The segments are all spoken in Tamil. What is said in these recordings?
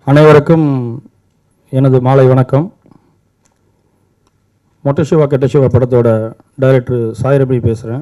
அனைவருக்கும் எனது மாலை வணக்கம் மொட்டை சிவா கெட்ட சிவா படத்தோட டைரக்டர் சாயிரபி பேசுகிறேன்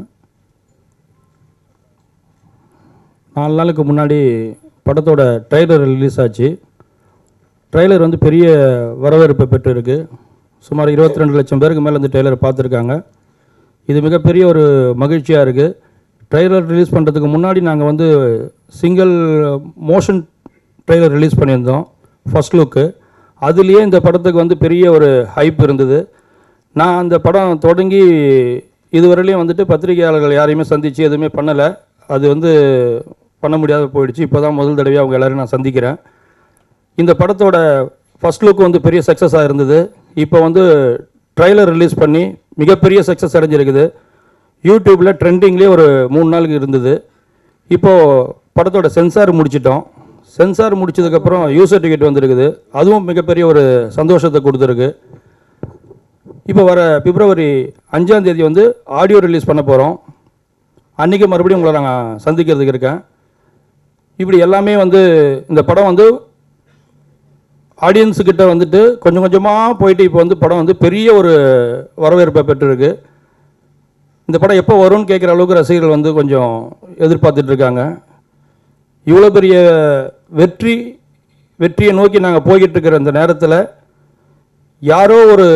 நாலு நாளுக்கு முன்னாடி படத்தோட ட்ரைலர் ரிலீஸ் ஆச்சு ட்ரைலர் வந்து பெரிய வரவேற்பை பெற்றிருக்கு சுமார் இருபத்தி ரெண்டு லட்சம் பேருக்கு மேலே இந்த ட்ரெய்லரை பார்த்துருக்காங்க இது மிகப்பெரிய ஒரு மகிழ்ச்சியாக இருக்குது ட்ரெய்லர் ரிலீஸ் பண்ணுறதுக்கு முன்னாடி நாங்கள் வந்து சிங்கிள் மோஷன் ட்ரெய்லர் ரிலீஸ் பண்ணியிருந்தோம் ஃபர்ஸ்ட் லுக்கு அதுலேயே இந்த படத்துக்கு வந்து பெரிய ஒரு ஹைப் இருந்தது நான் அந்த படம் தொடங்கி இதுவரையிலையும் வந்துட்டு பத்திரிகையாளர்கள் யாரையுமே சந்தித்து எதுவுமே பண்ணலை அது வந்து பண்ண முடியாத போயிடுச்சு இப்போ தான் முதல் தடவையாக அவங்க எல்லாரையும் நான் சந்திக்கிறேன் இந்த படத்தோட ஃபர்ஸ்ட் லுக் வந்து பெரிய சக்ஸஸாக இருந்தது இப்போ வந்து ட்ரைலர் ரிலீஸ் பண்ணி மிகப்பெரிய சக்ஸஸ் அடைஞ்சிருக்குது யூடியூப்பில் ட்ரெண்டிங்லேயே ஒரு மூணு நாளுக்கு இருந்தது இப்போது படத்தோட சென்சார் முடிச்சிட்டோம் சென்சார் முடிச்சதுக்கப்புறம் யூசர் டிக்கெட் வந்திருக்குது அதுவும் மிகப்பெரிய ஒரு சந்தோஷத்தை கொடுத்துருக்கு இப்போ வர பிப்ரவரி அஞ்சாம் தேதி வந்து ஆடியோ ரிலீஸ் பண்ண போகிறோம் அன்றைக்கி மறுபடியும் உங்களை நாங்கள் சந்திக்கிறதுக்கு இருக்கேன் இப்படி எல்லாமே வந்து இந்த படம் வந்து ஆடியன்ஸு கிட்ட வந்துட்டு கொஞ்சம் கொஞ்சமாக போயிட்டு இப்போ வந்து படம் வந்து பெரிய ஒரு வரவேற்பை பெற்றிருக்கு இந்த படம் எப்போ வரும்னு கேட்குற அளவுக்கு ரசிகர்கள் வந்து கொஞ்சம் எதிர்பார்த்துட்டு இருக்காங்க இவ்வளோ பெரிய வெற்றி வெற்றியை நோக்கி நாங்கள் போய்கிட்டு இருக்கிற இந்த நேரத்தில் யாரோ ஒரு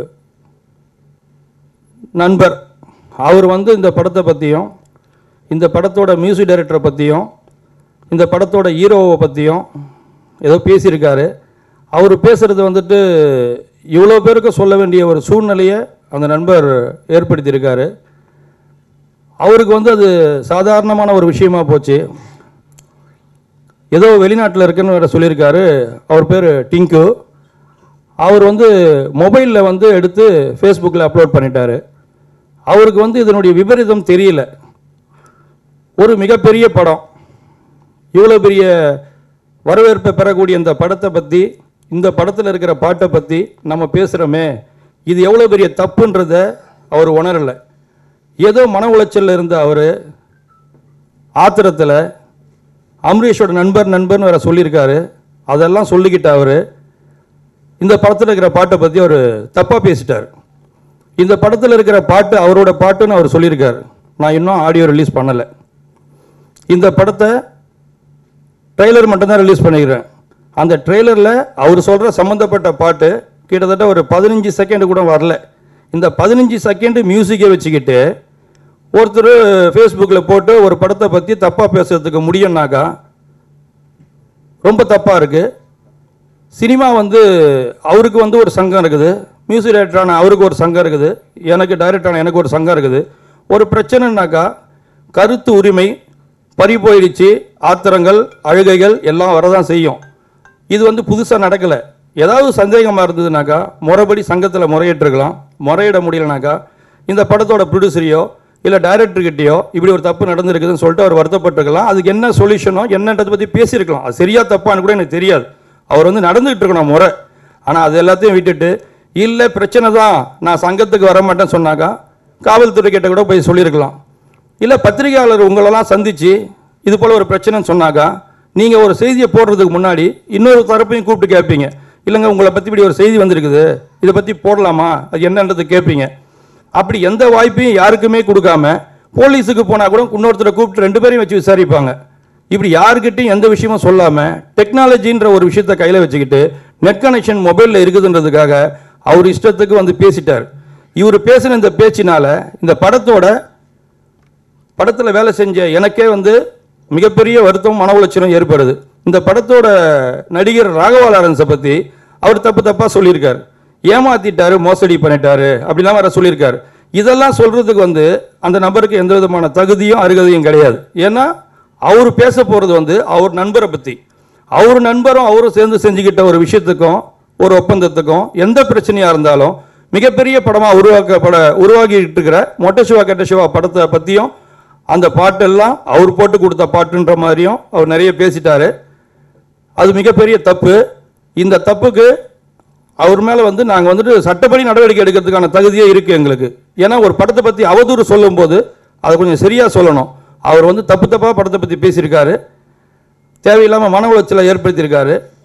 நண்பர் அவர் வந்து இந்த படத்தை பற்றியும் இந்த படத்தோட மியூசிக் டைரக்டரை பற்றியும் இந்த படத்தோட ஹீரோவை பற்றியும் ஏதோ பேசியிருக்காரு அவர் பேசுகிறது வந்துட்டு இவ்வளோ பேருக்கு சொல்ல வேண்டிய ஒரு சூழ்நிலையை அந்த நண்பர் ஏற்படுத்தியிருக்காரு அவருக்கு வந்து அது சாதாரணமான ஒரு விஷயமா போச்சு ஏதோ வெளிநாட்டில் இருக்குன்னு வேற சொல்லியிருக்காரு அவர் பேர் டிங்கு அவர் வந்து மொபைலில் வந்து எடுத்து ஃபேஸ்புக்கில் அப்லோட் பண்ணிட்டாரு அவருக்கு வந்து இதனுடைய விபரீதம் தெரியல ஒரு மிகப்பெரிய படம் இவ்வளோ பெரிய வரவேற்பை பெறக்கூடிய இந்த படத்தை பற்றி இந்த படத்தில் இருக்கிற பாட்டை பற்றி நம்ம பேசுகிறோமே இது எவ்வளோ பெரிய தப்புன்றத அவர் உணரலை ஏதோ மன உளைச்சலில் இருந்த அவர் ஆத்திரத்தில் அம்ரீஷோட நண்பர் நண்பர்னு வேற சொல்லியிருக்காரு அதெல்லாம் சொல்லிக்கிட்ட அவர் இந்த படத்தில் இருக்கிற பாட்டை பற்றி அவர் தப்பாக பேசிட்டார் இந்த படத்தில் இருக்கிற பாட்டு அவரோட பாட்டுன்னு அவர் சொல்லியிருக்காரு நான் இன்னும் ஆடியோ ரிலீஸ் பண்ணலை இந்த படத்தை ட்ரெய்லர் மட்டும்தான் ரிலீஸ் பண்ணிக்கிறேன் அந்த ட்ரெய்லரில் அவர் சொல்கிற சம்மந்தப்பட்ட பாட்டு கிட்டத்தட்ட ஒரு பதினஞ்சு செகண்ட் கூட வரல இந்த பதினஞ்சு செகண்ட் மியூசிக்கை வச்சுக்கிட்டு ஒருத்தர் ஃபேஸ்புக்கில் போட்டு ஒரு படத்தை பற்றி தப்பாக பேசுறதுக்கு முடியும்னாக்கா ரொம்ப தப்பாக இருக்குது சினிமா வந்து அவருக்கு வந்து ஒரு சங்கம் இருக்குது மியூசிக் டைரக்டரான அவருக்கு ஒரு சங்கம் இருக்குது எனக்கு டைரக்டரான எனக்கு ஒரு சங்கம் இருக்குது ஒரு பிரச்சனைனாக்கா கருத்து உரிமை பறி போயிடுச்சு ஆத்திரங்கள் அழுகைகள் எல்லாம் வரதான் செய்யும் இது வந்து புதுசாக நடக்கலை ஏதாவது சந்தேகமாக இருந்ததுனாக்கா முறைப்படி சங்கத்தில் முறையிட்டிருக்கலாம் முறையிட முடியலனாக்கா இந்த படத்தோட ப்ரொடியூசரையோ இல்லை டைரக்டர்கிட்டயோ இப்படி ஒரு தப்பு நடந்திருக்குதுன்னு சொல்லிட்டு அவர் வருத்தப்பட்டிருக்கலாம் அதுக்கு என்ன சொல்யூஷனோ என்னன்றதை பற்றி பேசியிருக்கலாம் அது சரியா தப்பான்னு கூட எனக்கு தெரியாது அவர் வந்து நடந்துகிட்டு இருக்கணும் முறை ஆனால் அது எல்லாத்தையும் விட்டுட்டு இல்லை பிரச்சனை தான் நான் சங்கத்துக்கு வர மாட்டேன்னு சொன்னாக்கா காவல்துறை கிட்ட கூட போய் சொல்லியிருக்கலாம் இல்லை பத்திரிகையாளர் உங்களெல்லாம் சந்திச்சு இது போல் ஒரு பிரச்சனைன்னு சொன்னாக்கா நீங்கள் ஒரு செய்தியை போடுறதுக்கு முன்னாடி இன்னொரு தரப்பையும் கூப்பிட்டு கேட்பீங்க இல்லைங்க உங்களை பற்றி இப்படி ஒரு செய்தி வந்திருக்குது இதை பற்றி போடலாமா அது என்னன்றது கேட்பீங்க அப்படி எந்த வாய்ப்பையும் யாருக்குமே கொடுக்காம போலீஸுக்கு போனால் கூட இன்னொருத்தரை கூப்பிட்டு ரெண்டு பேரையும் வச்சு விசாரிப்பாங்க இப்படி யாருக்கிட்டையும் எந்த விஷயமும் சொல்லாமல் டெக்னாலஜின்ற ஒரு விஷயத்தை கையில் வச்சுக்கிட்டு நெட் கனெக்ஷன் மொபைலில் இருக்குதுன்றதுக்காக அவர் இஷ்டத்துக்கு வந்து பேசிட்டார் இவர் பேசின இந்த பேச்சினால இந்த படத்தோட படத்தில் வேலை செஞ்ச எனக்கே வந்து மிகப்பெரிய வருத்தம் மன உளைச்சலும் ஏற்படுது இந்த படத்தோட நடிகர் ராகவா லாரன்ஸை பற்றி அவர் தப்பு தப்பாக சொல்லியிருக்காரு ஏமாத்திட்டாரு மோசடி பண்ணிட்டாரு அப்படிலாம் வேற சொல்லியிருக்காரு இதெல்லாம் சொல்றதுக்கு வந்து அந்த நபருக்கு எந்த விதமான தகுதியும் அருகதையும் கிடையாது ஏன்னா அவர் பேச போகிறது வந்து அவர் நண்பரை பற்றி அவர் நண்பரும் அவரும் சேர்ந்து செஞ்சுக்கிட்ட ஒரு விஷயத்துக்கும் ஒரு ஒப்பந்தத்துக்கும் எந்த பிரச்சனையாக இருந்தாலும் மிகப்பெரிய படமாக உருவாக்கப்பட உருவாகிட்டு இருக்கிற மொட்டை சிவா கெட்ட சிவா படத்தை பற்றியும் அந்த பாட்டெல்லாம் அவர் போட்டு கொடுத்த பாட்டுன்ற மாதிரியும் அவர் நிறைய பேசிட்டாரு அது மிகப்பெரிய தப்பு இந்த தப்புக்கு அவர் மேலே வந்து நாங்கள் வந்துட்டு சட்டப்படி நடவடிக்கை எடுக்கிறதுக்கான தகுதியே இருக்குது எங்களுக்கு ஏன்னா ஒரு படத்தை பற்றி அவதூறு சொல்லும்போது அதை கொஞ்சம் சரியாக சொல்லணும் அவர் வந்து தப்பு தப்பாக படத்தை பற்றி பேசியிருக்காரு தேவையில்லாமல் மன உளைச்சலை ஏற்படுத்தியிருக்காரு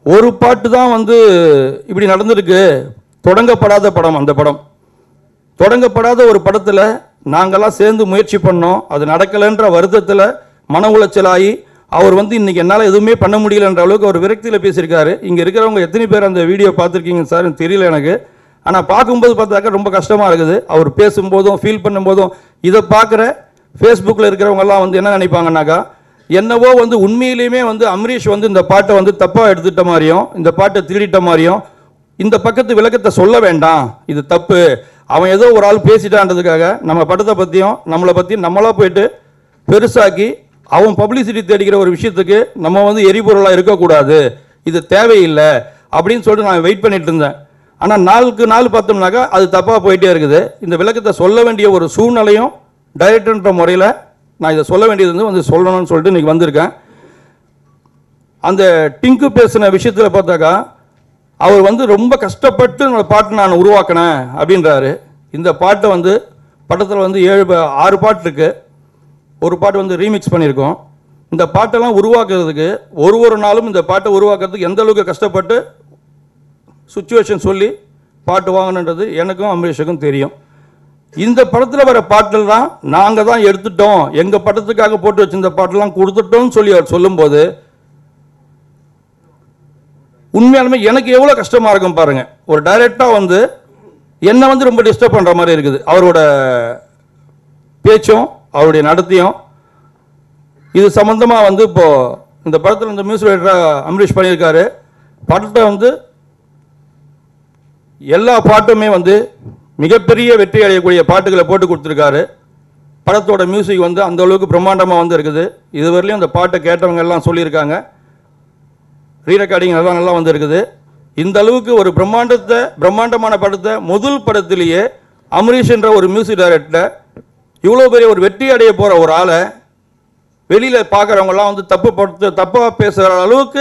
ஒரு பாட்டு தான் வந்து இப்படி நடந்திருக்கு தொடங்கப்படாத படம் அந்த படம் தொடங்கப்படாத ஒரு படத்தில் நாங்கெல்லாம் சேர்ந்து முயற்சி பண்ணோம் அது நடக்கலைன்ற வருத்தத்தில் மன உளைச்சலாகி அவர் வந்து இன்னைக்கு என்னால் எதுவுமே பண்ண முடியலன்ற அளவுக்கு அவர் விரக்தியில் பேசியிருக்காரு இங்கே இருக்கிறவங்க எத்தனை பேர் அந்த வீடியோ பார்த்துருக்கீங்க சார் தெரியல எனக்கு ஆனால் பார்க்கும்போது பார்த்தாக்கா ரொம்ப கஷ்டமாக இருக்குது அவர் பேசும்போதும் ஃபீல் பண்ணும்போதும் இதை பார்க்குற ஃபேஸ்புக்கில் இருக்கிறவங்கெல்லாம் வந்து என்ன நினைப்பாங்கன்னாக்கா என்னவோ வந்து உண்மையிலேயுமே வந்து அம்ரீஷ் வந்து இந்த பாட்டை வந்து தப்பாக எடுத்துட்ட மாதிரியும் இந்த பாட்டை திருடிட்ட மாதிரியும் இந்த பக்கத்து விளக்கத்தை சொல்ல வேண்டாம் இது தப்பு அவன் ஏதோ ஒரு ஆள் பேசிட்டான்றதுக்காக நம்ம படத்தை பற்றியும் நம்மளை பற்றியும் நம்மளா போயிட்டு பெருசாக்கி அவன் பப்ளிசிட்டி தேடிக்கிற ஒரு விஷயத்துக்கு நம்ம வந்து எரிபொருளாக இருக்கக்கூடாது இது தேவையில்லை அப்படின்னு சொல்லிட்டு நான் வெயிட் பண்ணிட்டு இருந்தேன் ஆனால் நாளுக்கு நாள் பார்த்தோம்னாக்கா அது தப்பாக போயிட்டே இருக்குது இந்த விளக்கத்தை சொல்ல வேண்டிய ஒரு சூழ்நிலையும் டைரக்டர்ன்ற முறையில் நான் இதை சொல்ல வேண்டியது வந்து வந்து சொல்லணும்னு சொல்லிட்டு இன்னைக்கு வந்திருக்கேன் அந்த டிங்கு பேசின விஷயத்தில் பார்த்தாக்கா அவர் வந்து ரொம்ப கஷ்டப்பட்டு இந்த பாட்டு நான் உருவாக்கினேன் அப்படின்றாரு இந்த பாட்டை வந்து படத்தில் வந்து ஏழு பா- ஆறு பாட்டு இருக்கு ஒரு பாட்டு வந்து ரீமிக்ஸ் பண்ணியிருக்கோம் இந்த பாட்டெல்லாம் உருவாக்குறதுக்கு ஒரு ஒரு நாளும் இந்த பாட்டை உருவாக்குறதுக்கு எந்த அளவுக்கு கஷ்டப்பட்டு சுச்சுவேஷன் சொல்லி பாட்டு வாங்கணுன்றது எனக்கும் அம்பரீஷுக்கும் தெரியும் இந்த படத்தில் வர பாட்டில் தான் நாங்கள் தான் எடுத்துட்டோம் எங்கள் படத்துக்காக போட்டு வச்சிருந்த பாட்டெல்லாம் கொடுத்துட்டோம்னு சொல்லி அவர் சொல்லும்போது உண்மையாலுமே எனக்கு எவ்வளோ கஷ்டமாக இருக்கும் பாருங்க ஒரு டைரக்டாக வந்து என்னை வந்து ரொம்ப டிஸ்டர்ப் பண்ணுற மாதிரி இருக்குது அவரோட பேச்சும் அவருடைய நடத்தையும் இது சம்மந்தமாக வந்து இப்போ இந்த படத்தில் இந்த மியூசிக் டைரக்டராக அமரீஷ் பண்ணியிருக்காரு படத்தை வந்து எல்லா பாட்டுமே வந்து மிகப்பெரிய வெற்றி அடையக்கூடிய பாட்டுகளை போட்டு கொடுத்துருக்காரு படத்தோட மியூசிக் வந்து அந்த அளவுக்கு பிரம்மாண்டமாக வந்து இருக்குது இதுவரையிலும் அந்த பாட்டை கேட்டவங்க எல்லாம் சொல்லியிருக்காங்க ரீரெக்கார்டிங் எல்லாம் நல்லா வந்திருக்குது இந்த அளவுக்கு ஒரு பிரம்மாண்டத்தை பிரம்மாண்டமான படத்தை முதல் படத்திலேயே அமரீஷ் என்ற ஒரு மியூசிக் டைரக்டர் இவ்வளோ பெரிய ஒரு வெற்றி அடைய போகிற ஒரு ஆளை வெளியில் பார்க்குறவங்கலாம் வந்து தப்பு படுத்து தப்பாக பேசுகிற அளவுக்கு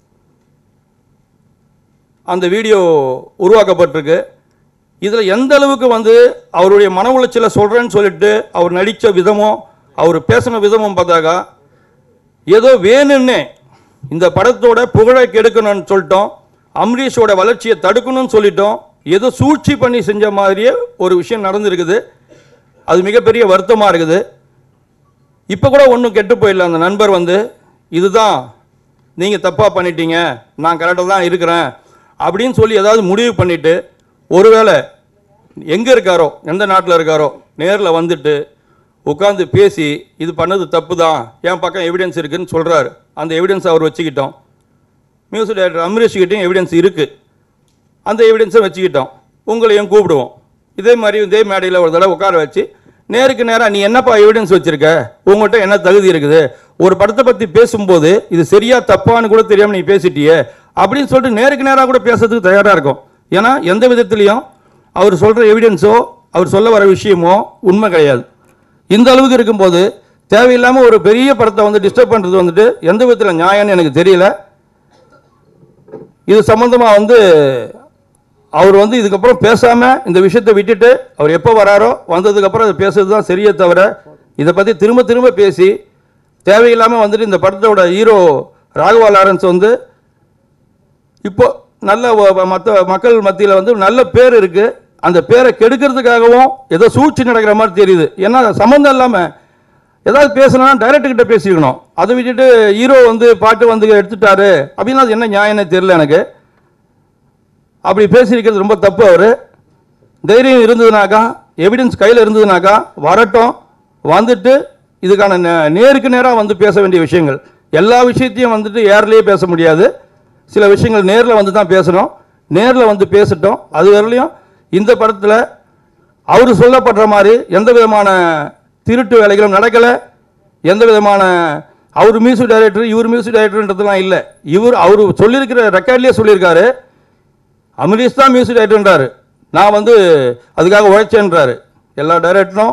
அந்த வீடியோ உருவாக்கப்பட்டிருக்கு இதில் எந்த அளவுக்கு வந்து அவருடைய மன உளைச்சலை சொல்கிறேன்னு சொல்லிட்டு அவர் நடித்த விதமும் அவர் பேசின விதமும் பார்த்தாக்கா ஏதோ வேணும்னே இந்த படத்தோட புகழை கெடுக்கணும்னு சொல்லிட்டோம் அம்ரீஷோட வளர்ச்சியை தடுக்கணும்னு சொல்லிட்டோம் ஏதோ சூழ்ச்சி பண்ணி செஞ்ச மாதிரியே ஒரு விஷயம் நடந்திருக்குது அது மிகப்பெரிய வருத்தமாக இருக்குது இப்போ கூட ஒன்றும் கெட்டு போயிடல அந்த நண்பர் வந்து இதுதான் நீங்கள் தப்பாக பண்ணிட்டீங்க நான் கரெக்டாக தான் இருக்கிறேன் அப்படின்னு சொல்லி ஏதாவது முடிவு பண்ணிட்டு ஒருவேளை எங்கே இருக்காரோ எந்த நாட்டில் இருக்காரோ நேரில் வந்துட்டு உட்காந்து பேசி இது பண்ணது தப்பு தான் என் பக்கம் எவிடன்ஸ் இருக்குன்னு சொல்கிறாரு அந்த எவிடன்ஸ் அவர் வச்சுக்கிட்டோம் மியூசிக் டைரக்டர் அமரீஷ் கிட்டையும் எவிடன்ஸ் இருக்குது அந்த எவிடன்ஸை வச்சுக்கிட்டோம் உங்களையும் கூப்பிடுவோம் இதே மாதிரி இதே மேடையில் ஒரு தடவை உட்கார வச்சு நேருக்கு நேராக நீ என்னப்பா எவிடன்ஸ் வச்சிருக்க உங்கள்கிட்ட என்ன தகுதி இருக்குது ஒரு படத்தை பற்றி பேசும்போது இது சரியா தப்பான்னு கூட தெரியாமல் நீ பேசிட்டியே அப்படின்னு சொல்லிட்டு நேருக்கு நேராக கூட பேசுறதுக்கு தயாராக இருக்கும் ஏன்னா எந்த விதத்துலையும் அவர் சொல்கிற எவிடன்ஸோ அவர் சொல்ல வர விஷயமோ உண்மை கிடையாது இந்த அளவுக்கு இருக்கும்போது தேவையில்லாமல் ஒரு பெரிய படத்தை வந்து டிஸ்டர்ப் பண்ணுறது வந்துட்டு எந்த விதத்தில் நியாயம்னு எனக்கு தெரியல இது சம்பந்தமாக வந்து அவர் வந்து இதுக்கப்புறம் பேசாமல் இந்த விஷயத்தை விட்டுட்டு அவர் எப்போ வராரோ வந்ததுக்கப்புறம் அதை பேசுறது தான் சரியே தவிர இதை பற்றி திரும்ப திரும்ப பேசி தேவையில்லாமல் வந்துட்டு இந்த படத்தோட ஹீரோ ராகவா லாரன்ஸ் வந்து இப்போ நல்ல மற்ற மக்கள் மத்தியில் வந்து நல்ல பேர் இருக்கு அந்த பேரை கெடுக்கிறதுக்காகவும் ஏதோ சூழ்ச்சி நடக்கிற மாதிரி தெரியுது ஏன்னா சம்மந்தம் இல்லாமல் ஏதாவது பேசணும்னா டைரக்டர் கிட்ட பேசிக்கணும் அதை விட்டுட்டு ஹீரோ வந்து பாட்டு வந்து எடுத்துட்டாரு அப்படின்னா அது என்ன நியாயம்னே தெரியல எனக்கு அப்படி பேசியிருக்கிறது ரொம்ப தப்பு அவர் தைரியம் இருந்ததுனாக்கா எவிடன்ஸ் கையில் இருந்ததுனாக்கா வரட்டும் வந்துட்டு இதுக்கான நே- நேருக்கு நேராக வந்து பேச வேண்டிய விஷயங்கள் எல்லா விஷயத்தையும் வந்துட்டு ஏர்லேயே பேச முடியாது சில விஷயங்கள் நேரில் வந்து தான் பேசணும் நேரில் வந்து பேசட்டும் அது வரலையும் இந்த படத்தில் அவர் சொல்லப்படுற மாதிரி எந்த விதமான திருட்டு வேலைகளும் நடக்கலை எந்த விதமான அவர் மியூசிக் டைரக்டர் இவர் மியூசிக் டைரக்டர்ன்றதுலாம் இல்லை இவர் அவர் சொல்லியிருக்கிற ரெக்கார்ட்லேயே சொல்லியிருக்காரு அமரீஷ் தான் மியூசிக் டைரக்டர்ன்றாரு நான் வந்து அதுக்காக உழைச்சேன்றாரு எல்லா டைரக்டரும்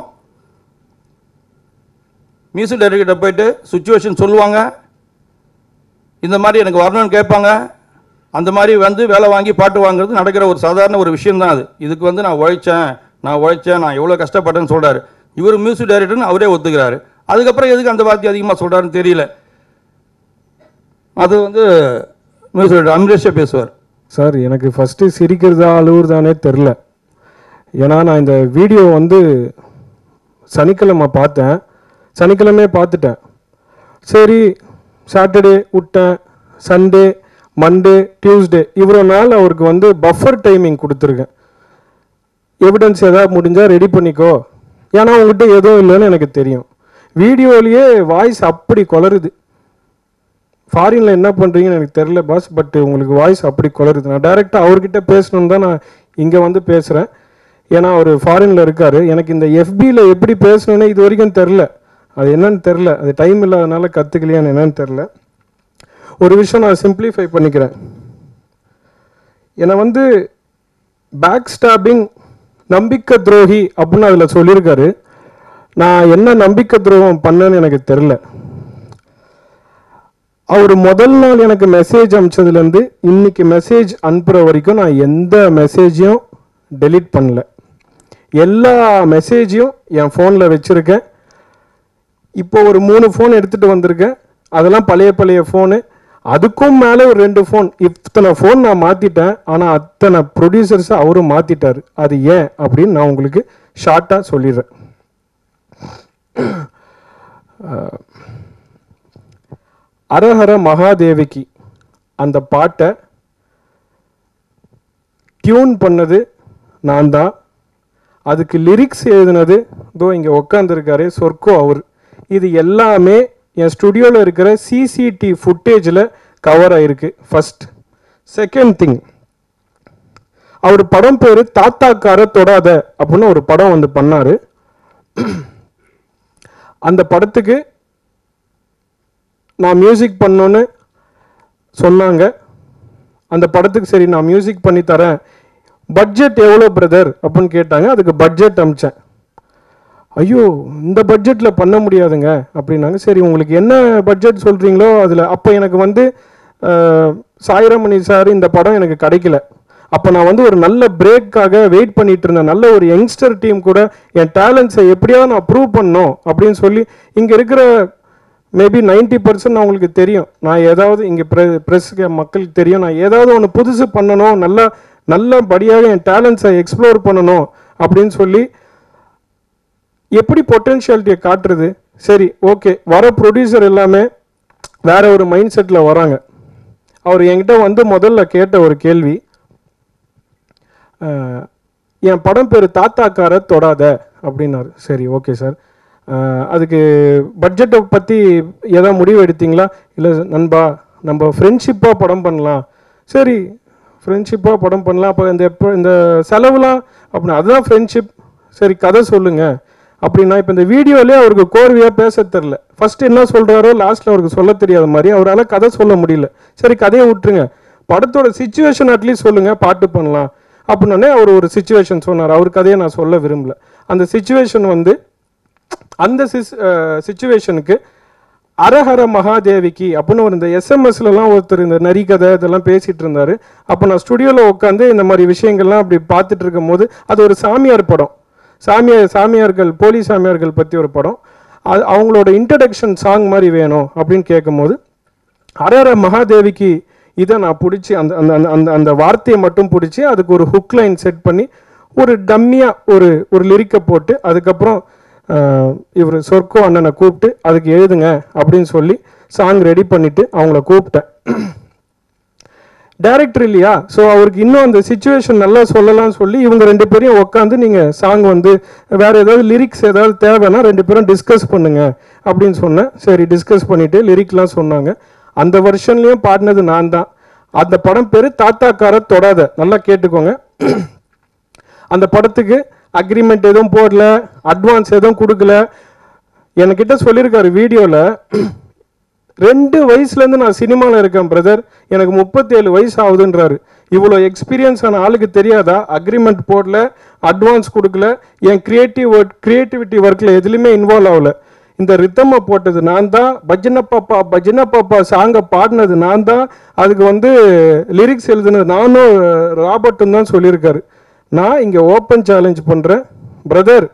மியூசிக் டைரக்டர்கிட்ட போயிட்டு சுச்சுவேஷன் சொல்லுவாங்க இந்த மாதிரி எனக்கு வரணும்னு கேட்பாங்க அந்த மாதிரி வந்து வேலை வாங்கி பாட்டு வாங்குறது நடக்கிற ஒரு சாதாரண ஒரு விஷயம் தான் அது இதுக்கு வந்து நான் உழைச்சேன் நான் உழைச்சேன் நான் எவ்வளோ கஷ்டப்பட்டேன்னு சொல்கிறாரு இவர் மியூசிக் டைரக்டர்னு அவரே ஒத்துக்கிறாரு அதுக்கப்புறம் எதுக்கு அந்த வார்த்தை அதிகமாக சொல்கிறாருன்னு தெரியல அது வந்து மியூசிக் அமரேஷே பேசுவார் சார் எனக்கு ஃபஸ்ட்டு சிரிக்கிறதா அழுவுறதானே தெரில ஏன்னா நான் இந்த வீடியோ வந்து சனிக்கிழமை பார்த்தேன் சனிக்கிழமையே பார்த்துட்டேன் சரி சாட்டர்டே விட்டேன் சண்டே மண்டே டியூஸ்டே இவ்வளோ நாள் அவருக்கு வந்து பஃபர் டைமிங் கொடுத்துருக்கேன் எவிடன்ஸ் எதாவது முடிஞ்சால் ரெடி பண்ணிக்கோ ஏன்னா உங்ககிட்ட எதுவும் இல்லைன்னு எனக்கு தெரியும் வீடியோலேயே வாய்ஸ் அப்படி குளருது ஃபாரினில் என்ன பண்ணுறீங்கன்னு எனக்கு தெரில பாஸ் பட் உங்களுக்கு வாய்ஸ் அப்படி குளருது நான் டைரெக்டாக அவர்கிட்ட பேசணுன்னு தான் நான் இங்கே வந்து பேசுகிறேன் ஏன்னா அவர் ஃபாரினில் இருக்கார் எனக்கு இந்த எஃபியில் எப்படி பேசணுன்னு இது வரைக்கும் தெரில அது என்னன்னு தெரில அது டைம் இல்லாதனால கற்றுக்கலையான்னு என்னன்னு தெரில ஒரு விஷயம் நான் சிம்பிளிஃபை பண்ணிக்கிறேன் என்னை வந்து பேக் ஸ்டாபிங் நம்பிக்கை துரோகி அப்படின்னு அதில் சொல்லியிருக்காரு நான் என்ன நம்பிக்கை துரோகம் பண்ணேன்னு எனக்கு தெரில அவர் முதல் நாள் எனக்கு மெசேஜ் அனுப்பிச்சதுலேருந்து இன்னைக்கு மெசேஜ் அனுப்புகிற வரைக்கும் நான் எந்த மெசேஜையும் டெலீட் பண்ணல எல்லா மெசேஜையும் என் ஃபோனில் வச்சுருக்கேன் இப்போ ஒரு மூணு ஃபோன் எடுத்துகிட்டு வந்திருக்கேன் அதெல்லாம் பழைய பழைய ஃபோனு அதுக்கும் மேலே ஒரு ரெண்டு ஃபோன் இத்தனை ஃபோன் நான் மாற்றிட்டேன் ஆனால் அத்தனை ப்ரொடியூசர்ஸை அவரும் மாற்றிட்டார் அது ஏன் அப்படின்னு நான் உங்களுக்கு ஷார்ட்டாக சொல்லிடுறேன் அரஹர மகாதேவிக்கு அந்த பாட்டை டியூன் பண்ணது நான் தான் அதுக்கு லிரிக்ஸ் எழுதினது இதோ இங்கே உக்காந்துருக்காரு சொர்க்கோ அவர் இது எல்லாமே என் ஸ்டுடியோவில் இருக்கிற சிசிடி ஃபுட்டேஜில் கவர் ஆயிருக்கு ஃபர்ஸ்ட் செகண்ட் திங் அவர் படம் பேர் தாத்தாக்கார தொடாத அப்படின்னு ஒரு படம் வந்து பண்ணாரு அந்த படத்துக்கு நான் மியூசிக் பண்ணோன்னு சொன்னாங்க அந்த படத்துக்கு சரி நான் மியூசிக் பண்ணி தரேன் பட்ஜெட் எவ்வளோ பிரதர் அப்படின்னு கேட்டாங்க அதுக்கு பட்ஜெட் அமிச்சேன் ஐயோ இந்த பட்ஜெட்டில் பண்ண முடியாதுங்க அப்படின்னாங்க சரி உங்களுக்கு என்ன பட்ஜெட் சொல்கிறீங்களோ அதில் அப்போ எனக்கு வந்து அஹ், சாயிரமணி சார் இந்த படம் எனக்கு கிடைக்கல அப்போ நான் வந்து ஒரு நல்ல பிரேக்காக வெயிட் பண்ணிட்டு இருந்தேன் நல்ல ஒரு யங்ஸ்டர் டீம் கூட என் டேலண்ட்ஸை எப்படியாவது நான் ப்ரூவ் பண்ணணும் அப்படின்னு சொல்லி இங்கே இருக்கிற மேபி நைன்டி பர்சன்ட் அவங்களுக்கு தெரியும் நான் ஏதாவது இங்கே ப்ரெ ப்ரெஸ்ஸுக்கு மக்களுக்கு தெரியும் நான் ஏதாவது ஒன்று புதுசு பண்ணணும் நல்லா நல்லபடியாக என் டேலண்ட்ஸை எக்ஸ்ப்ளோர் பண்ணணும் அப்படின்னு சொல்லி எப்படி பொட்டென்ஷியாலிட்டியை காட்டுறது சரி ஓகே வர ப்ரொடியூசர் எல்லாமே வேற ஒரு மைண்ட் செட்டில் வராங்க அவர் என்கிட்ட வந்து முதல்ல கேட்ட ஒரு கேள்வி அஹ், என் படம் பேர் தாத்தாக்கார தொடாத அப்படின்னாரு சரி ஓகே சார் அதுக்கு பட்ஜெட்டை பற்றி எதாவது முடிவு எடுத்தீங்களா இல்லை நண்பா நம்ம ஃப்ரெண்ட்ஷிப்பாக படம் பண்ணலாம் சரி ஃப்ரெண்ட்ஷிப்பாக படம் பண்ணலாம் அப்போ இந்த எப்போ இந்த செலவுலாம் அப்படின்னா அதுதான் ஃப்ரெண்ட்ஷிப் சரி கதை சொல்லுங்க அப்படின்னா இப்போ இந்த வீடியோலேயே அவருக்கு கோர்வையாக பேச தெரில ஃபர்ஸ்ட் என்ன சொல்கிறாரோ லாஸ்ட்டில் அவருக்கு சொல்ல தெரியாத மாதிரி அவரால் கதை சொல்ல முடியல சரி கதையை விட்டுருங்க படத்தோட சுச்சுவேஷன் அட்லீஸ்ட் சொல்லுங்க பாட்டு பண்ணலாம் அப்படின்னே அவர் ஒரு சுச்சுவேஷன் சொன்னார் அவர் கதையை நான் சொல்ல விரும்பல அந்த சுச்சுவேஷன் வந்து அந்த சுச்சுவேஷனுக்கு அரஹர மகாதேவிக்கு அப்படின்னு ஒரு இந்த எஸ்எம்எஸ்லலாம் ஒருத்தர் இந்த நரிக்கதை இதெல்லாம் பேசிட்டு இருந்தாரு அப்போ நான் ஸ்டுடியோவில் உட்காந்து இந்த மாதிரி விஷயங்கள்லாம் அப்படி பார்த்துட்டு இருக்கும் போது அது ஒரு சாமியார் படம் சாமியார் சாமியார்கள் போலி சாமியார்கள் பற்றி ஒரு படம் அது அவங்களோட இன்ட்ரடக்ஷன் சாங் மாதிரி வேணும் அப்படின்னு கேட்கும்போது அரர மகாதேவிக்கு இதை நான் பிடிச்சி அந்த அந்த அந்த- அந்த அந்த வார்த்தையை மட்டும் பிடிச்சி அதுக்கு ஒரு ஹுக் லைன் செட் பண்ணி ஒரு டம்மியாக ஒரு ஒரு லிரிக்கை போட்டு அதுக்கப்புறம் இவர் சொர்க்கோ அண்ணனை கூப்பிட்டு அதுக்கு எழுதுங்க அப்படின்னு சொல்லி சாங் ரெடி பண்ணிட்டு அவங்கள கூப்பிட்டேன் டைரக்டர் இல்லையா ஸோ அவருக்கு இன்னும் அந்த சுச்சுவேஷன் நல்லா சொல்லலாம்னு சொல்லி இவங்க ரெண்டு பேரையும் உட்காந்து நீங்கள் சாங் வந்து வேற ஏதாவது லிரிக்ஸ் ஏதாவது தேவைன்னா ரெண்டு பேரும் டிஸ்கஸ் பண்ணுங்க அப்படின்னு சொன்னேன் சரி டிஸ்கஸ் பண்ணிட்டு லிரிக்லாம் சொன்னாங்க அந்த வருஷன்லேயும் பாடினது நான் தான் அந்த படம் பேர் தாத்தாக்கார தொடாத நல்லா கேட்டுக்கோங்க அந்த படத்துக்கு அக்ரிமெண்ட் எதுவும் போடல அட்வான்ஸ் எதுவும் கொடுக்கல என்கிட்ட சொல்லியிருக்காரு வீடியோவில் ரெண்டு வயசுலேருந்து நான் சினிமாவில் இருக்கேன் பிரதர் எனக்கு முப்பத்தேழு வயசு ஆகுதுன்றாரு இவ்வளோ எக்ஸ்பீரியன்ஸ் ஆன ஆளுக்கு தெரியாதா அக்ரிமெண்ட் போடல அட்வான்ஸ் கொடுக்கல என் கிரியேட்டிவ் ஒர்க் கிரியேட்டிவிட்டி ஒர்க்கில் எதுலையுமே இன்வால்வ் ஆகல இந்த ரித்தமை போட்டது நான் தான் பஜன பாப்பா பஜன பாப்பா சாங்கை பாடினது நான் தான் அதுக்கு வந்து லிரிக்ஸ் எழுதுனது நானும் ராபர்ட்டும் தான் சொல்லியிருக்காரு நான் இங்கே ஓப்பன் சேலஞ்ச் பண்ணுறேன் பிரதர்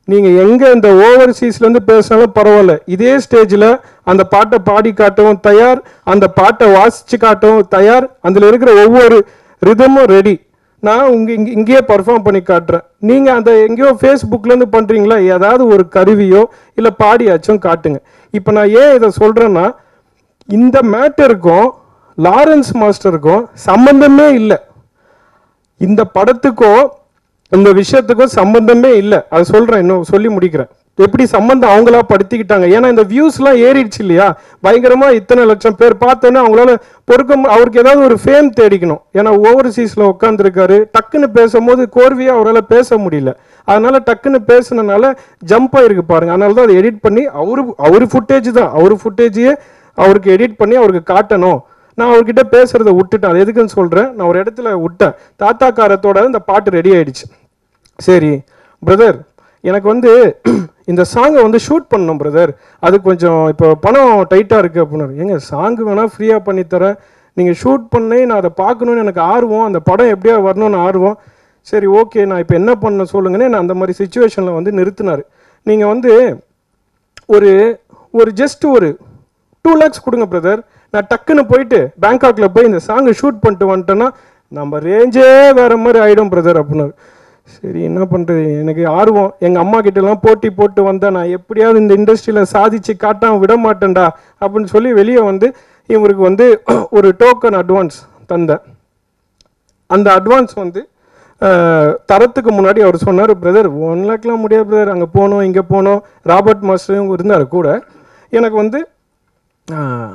நீங்க எங்க இந்த ஓவர்சீஸ்ல இருந்து பேசினாலும் பரவாயில்ல இதே ஸ்டேஜ்ல அந்த பாட்டை பாடி காட்டவும் தயார் அந்த பாட்டை வாசிச்சு காட்டவும் தயார் அதுல இருக்கிற ஒவ்வொரு ரிதமும் ரெடி நான் உங்க இங்க இங்கேயே பர்ஃபார்ம் பண்ணி காட்டுறேன் நீங்க அந்த எங்கேயோ ஃபேஸ்புக்ல இருந்து பண்றீங்களா ஏதாவது ஒரு கருவியோ இல்ல பாடியாச்சும் காட்டுங்க இப்போ நான் ஏன் இதை சொல்றேன்னா இந்த மேட்டருக்கும் லாரன்ஸ் மாஸ்டருக்கும் சம்பந்தமே இல்லை இந்த படத்துக்கும் இந்த விஷயத்துக்கும் சம்பந்தமே இல்லை அது சொல்றேன் இன்னும் சொல்லி முடிக்கிறேன் எப்படி சம்பந்தம் அவங்களா படுத்திக்கிட்டாங்க ஏன்னா இந்த வியூஸ்லாம் ஏறிடுச்சு இல்லையா பயங்கரமா இத்தனை லட்சம் பேர் பார்த்தோன்னே அவங்களால பொறுக்க மு- அவருக்கு ஏதாவது ஒரு ஃபேம் தேடிக்கணும் ஏன்னா ஓவர்சீஸ்ல உட்காந்துருக்காரு டக்குன்னு பேசும்போது கோர்வையா அவரால் பேச முடியல அதனால டக்குன்னு பேசுனனால ஜம்ப் ஆயிருக்கு பாருங்க அதனால தான் அதை எடிட் பண்ணி அவரு அவரு ஃபுட்டேஜ் தான் அவரு ஃபுட்டேஜையே அவருக்கு எடிட் பண்ணி அவருக்கு காட்டணும் நான் அவர்கிட்ட பேசுறத விட்டுட்டேன் அது எதுக்குன்னு சொல்றேன் நான் ஒரு இடத்துல விட்டேன் தாத்தா காரத்தோட இந்த பாட்டு ரெடி ஆயிடுச்சு சரி பிரதர் எனக்கு வந்து இந்த சாங்கை வந்து ஷூட் பண்ணணும் பிரதர் அது கொஞ்சம் இப்போ பணம் டைட்டாக இருக்குது அப்படின்னாரு ஏங்க சாங் வேணால் ஃப்ரீயாக பண்ணித்தரேன் நீங்கள் ஷூட் பண்ணி நான் அதை பார்க்கணுன்னு எனக்கு ஆர்வம் அந்த படம் எப்படியா வரணும்னு ஆர்வம் சரி ஓகே நான் இப்போ என்ன பண்ண சொல்லுங்கன்னு நான் அந்த மாதிரி சுச்சுவேஷனில் வந்து நிறுத்தினார் நீங்கள் வந்து ஒரு ஒரு ஜஸ்ட் ஒரு டூ லேக்ஸ் கொடுங்க பிரதர் நான் டக்குன்னு போயிட்டு பேங்காக்ல போய் இந்த சாங்கை ஷூட் பண்ணிட்டு வந்துட்டேன்னா நம்ம ரேஞ்சே வேற மாதிரி ஆயிடும் பிரதர் அப்படின்னாரு சரி என்ன பண்றது எனக்கு ஆர்வம் எங்க அம்மா கிட்ட எல்லாம் போட்டி போட்டு வந்தேன் நான் எப்படியாவது இந்த இண்டஸ்ட்ரியில சாதிச்சு காட்டாம விட மாட்டேன்டா அப்படின்னு சொல்லி வெளியே வந்து இவருக்கு வந்து ஒரு டோக்கன் அட்வான்ஸ் தந்தேன் அந்த அட்வான்ஸ் வந்து அஹ், தரத்துக்கு முன்னாடி அவர் சொன்னார் பிரதர் ஒன் லேக்லாம் முடியாது பிரதர் அங்கே போனோம் இங்கே போனோம் ராபர்ட் மாஸ்டரும் இருந்தார் கூட எனக்கு வந்து அஹ்,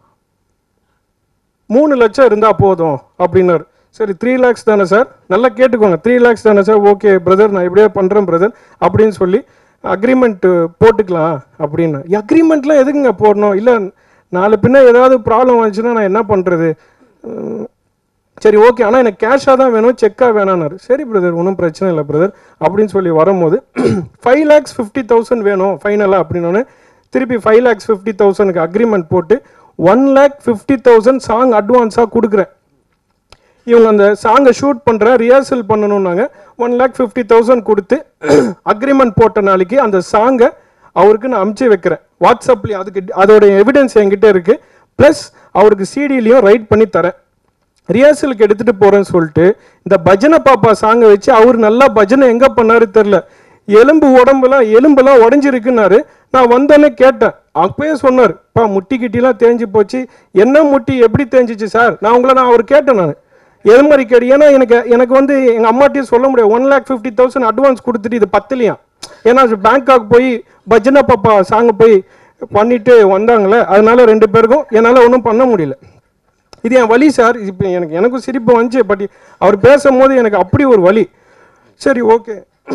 மூணு லட்சம் இருந்தால் போதும் அப்படின்னாரு சரி த்ரீ லேக்ஸ் தானே சார் நல்லா கேட்டுக்கோங்க த்ரீ லேக்ஸ் தானே சார் ஓகே பிரதர் நான் இப்படியே பண்ணுறேன் பிரதர் அப்படின்னு சொல்லி அக்ரிமெண்ட் போட்டுக்கலாம் அப்படின்னு அக்ரிமெண்ட்லாம் எதுக்குங்க போடணும் இல்லை நாலு பின்ன ஏதாவது ப்ராப்ளம் வந்துச்சுன்னா நான் என்ன பண்ணுறது சரி ஓகே ஆனால் எனக்கு கேஷாக தான் வேணும் செக்காக வேணான்னாரு சரி பிரதர் ஒன்றும் பிரச்சனை இல்லை பிரதர் அப்படின்னு சொல்லி வரும்போது ஃபைவ் லேக்ஸ் ஃபிஃப்டி தௌசண்ட் வேணும் ஃபைனலாக அப்படின்னோடனே திருப்பி ஃபைவ் லேக்ஸ் ஃபிஃப்டி தௌசண்ட்க்கு அக்ரிமெண்ட் போட்டு one lakh fifty thousand song அட்வான்ஸாக கொடுக்குறேன் இவங்க அந்த சாங்கை ஷூட் பண்ணுற ரிஹர்சல் பண்ணணும்னாங்க ஒன் லேக் ஃபிஃப்டி தௌசண்ட் கொடுத்து அக்ரிமெண்ட் போட்ட நாளைக்கு அந்த சாங்கை அவருக்கு நான் அமுச்சு வைக்கிறேன் வாட்ஸ்அப்லேயும் அதுக்கு அதோட எவிடன்ஸ் என்கிட்ட இருக்கு ப்ளஸ் அவருக்கு சிடிலையும் ரைட் பண்ணி தரேன் ரிஹர்சலுக்கு எடுத்துட்டு போறேன்னு சொல்லிட்டு இந்த பஜனை பாப்பா சாங்கை வச்சு அவர் நல்லா பஜனை எங்க பண்ணாரு தெரில எலும்பு உடம்புலாம் எலும்பெல்லாம் உடஞ்சிருக்குன்னாரு நான் வந்தோடனே கேட்டேன் அப்பயே சொன்னார் பா முட்டி கிட்டிலாம் தேஞ்சு போச்சு என்ன முட்டி எப்படி தேஞ்சிச்சு சார் நான் உங்களை நான் அவர் கேட்டேன் நான் எது மாதிரி கேடு ஏன்னா எனக்கு எனக்கு வந்து எங்க அம்மாட்டையும் சொல்ல முடியாது one lakh fifty thousand advance கொடுத்துட்டு இது பத்துலையா ஏன்னா பேங்காக் போய் பஜனை பாப்பா சாங் போய் பண்ணிட்டு வந்தாங்களே அதனால ரெண்டு பேருக்கும் என்னால் ஒன்றும் பண்ண முடியல இது என் வலி சார் இப்போ எனக்கு எனக்கும் சிரிப்பு வந்துச்சு பட் அவர் பேசும்போது எனக்கு அப்படி ஒரு வலி சரி ஓகே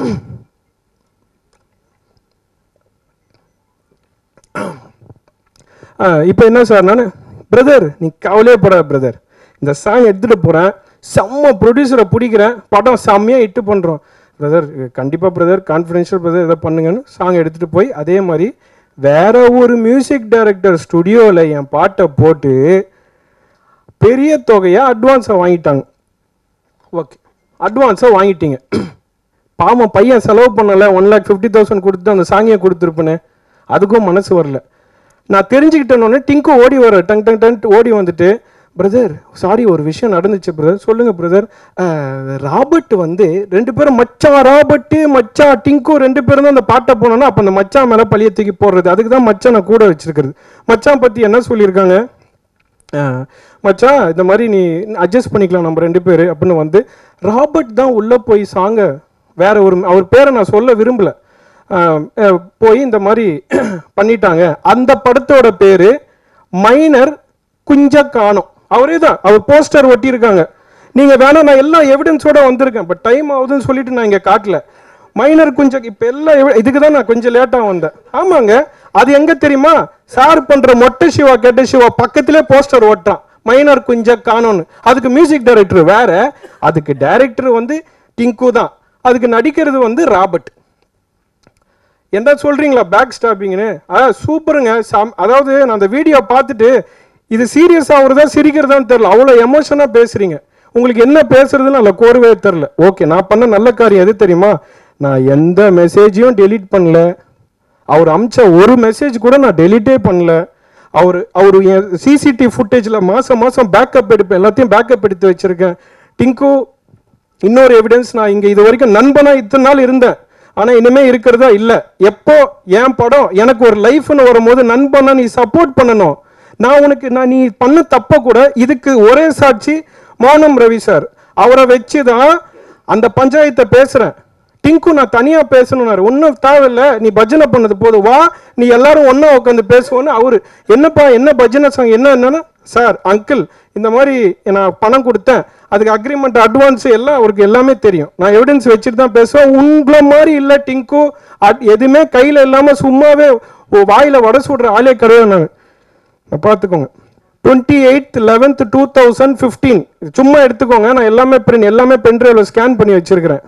இப்போ என்ன சார் நான் பிரதர் நீ கவலையே படாத பிரதர் இந்த சாங் எடுத்துகிட்டு போகிறேன் செம்ம ப்ரொடியூசரை பிடிக்கிறேன் படம் செம்மையாக இட்டு பண்ணுறோம் பிரதர் கண்டிப்பாக பிரதர் கான்ஃபிடென்ஷியல் பிரதர் இதை பண்ணுங்கன்னு சாங் எடுத்துகிட்டு போய் அதே மாதிரி வேற ஒரு மியூசிக் டைரக்டர் ஸ்டுடியோவில் என் பாட்டை போட்டு பெரிய தொகையை அட்வான்ஸை வாங்கிட்டாங்க ஓகே அட்வான்ஸை வாங்கிட்டீங்க பாவம் பையன் செலவு பண்ணல ஒன் லேக் ஃபிஃப்டி தௌசண்ட் கொடுத்துட்டு அந்த சாங்கியை கொடுத்துருப்பேனே அதுக்கும் மனசு வரல நான் தெரிஞ்சுக்கிட்டேனோடனே டிங்கு ஓடி வர டங் டங் டங் ஓடி வந்துட்டு பிரதர் சாரி ஒரு விஷயம் நடந்துச்சு பிரதர் சொல்லுங்க பிரதர் ராபர்ட் வந்து ரெண்டு பேரும் மச்சான் ராபர்ட் மச்சான் டிங்கு ரெண்டு பேரும் தான் அந்த பாட்டை போனோன்னா அப்போ அந்த மச்சான் மேலே பழிய தூக்கி போடுறது அதுக்கு தான் மச்சான் நான் கூட வச்சிருக்கிறது மச்சான் பற்றி என்ன சொல்லியிருக்காங்க ஆ, மச்சான் இந்த மாதிரி நீ அட்ஜஸ்ட் பண்ணிக்கலாம் நம்ம ரெண்டு பேர் அப்படின்னு வந்து ராபர்ட் தான் உள்ளே போய் சாங்க வேற ஒரு அவர் பேரை நான் சொல்ல விரும்பல ஆ, ஆ, போய் இந்த மாதிரி பண்ணிட்டாங்க அந்த படத்தோட பேரு மைனர் குஞ்ச காணோம் அவரே தான் அவர் போஸ்டர் ஒட்டியிருக்காங்க நீங்க வேணா நான் எல்லா எவிடன்ஸோட வந்திருக்கேன் பட் டைம் ஆகுதுன்னு சொல்லிட்டு நான் இங்க காட்டல மைனர் குஞ்ச இப்ப எல்லாம் எவ- இதுக்கு தான் நான் கொஞ்சம் லேட்டா வந்தேன் ஆமாங்க அது எங்க தெரியுமா சார் பண்ற மொட்டை சிவா கெட்ட சிவா பக்கத்திலே போஸ்டர் ஓட்டுறான் மைனர் குஞ்ச காணோன்னு அதுக்கு மியூசிக் டைரக்டர் வேற அதுக்கு டைரக்டர் வந்து டிங்கு தான் அதுக்கு நடிக்கிறது வந்து ராபர்ட் என்ன சொல்றீங்களா பேக் ஸ்டாப்பிங்னு ஆ சூப்பருங்க சம் அதாவது நான் அந்த வீடியோ பார்த்துட்டு இது சீரியஸ் ஆகுறதா சிரிக்கிறதான்னு தெரியல அவ்வளோ எமோஷனாக பேசுறீங்க உங்களுக்கு என்ன பேசுறதுன்னு நல்ல கோர்வே தெரில ஓகே நான் பண்ண நல்ல காரியம் எது தெரியுமா நான் எந்த மெசேஜையும் டெலீட் பண்ணல அவர் அமிச்ச ஒரு மெசேஜ் கூட நான் டெலீட்டே பண்ணல அவர் அவர் என் சிசிடிவி ஃபுட்டேஜில் மாதம் மாதம் பேக்கப் எடுப்பேன் எல்லாத்தையும் பேக்கப் எடுத்து வச்சுருக்கேன் டிங்கு இன்னொரு எவிடன்ஸ் நான் இங்கே இது வரைக்கும் நண்பனா இத்தனை நாள் இருந்தேன் ஆனால் இனிமே இருக்கிறதா இல்லை எப்போ என் படம் எனக்கு ஒரு லைஃப்னு வரும்போது நண்பனா நீ சப்போர்ட் பண்ணணும் நான் உனக்கு நான் நீ பண்ண தப்ப கூட இதுக்கு ஒரே சாட்சி மௌனம் ரவி சார் அவரை வச்சு தான் அந்த பஞ்சாயத்தை பேசுகிறேன் டிங்கு நான் தனியா பேசணும்னாரு ஒன்றும் தேவையில்ல நீ பஜனை பண்ணது போதும் வா நீ எல்லாரும் ஒண்ணா உட்காந்து பேசுவோன்னு அவரு என்னப்பா என்ன பஜனை சாங் என்ன என்னன்னா சார் அங்கிள் இந்த மாதிரி நான் பணம் கொடுத்தேன் அதுக்கு அக்ரிமெண்ட் அட்வான்ஸ் எல்லாம் அவருக்கு எல்லாமே தெரியும் நான் எவிடன்ஸ் வச்சுட்டு தான் பேசுவேன் உங்களை மாதிரி இல்லை டிங்கு அட்- எதுவுமே கையில இல்லாம சும்மாவே ஓ வாயில வடை சுடுற ஆளே கிடையாது நான் நான் பார்த்துக்கோங்க twenty eight eleventh two thousand fifteen சும்மா எடுத்துக்கோங்க நான் எல்லாமே பிரிண்ட் எல்லாமே பென்ட்ரைவில் ஸ்கேன் பண்ணி வச்சிருக்கிறேன்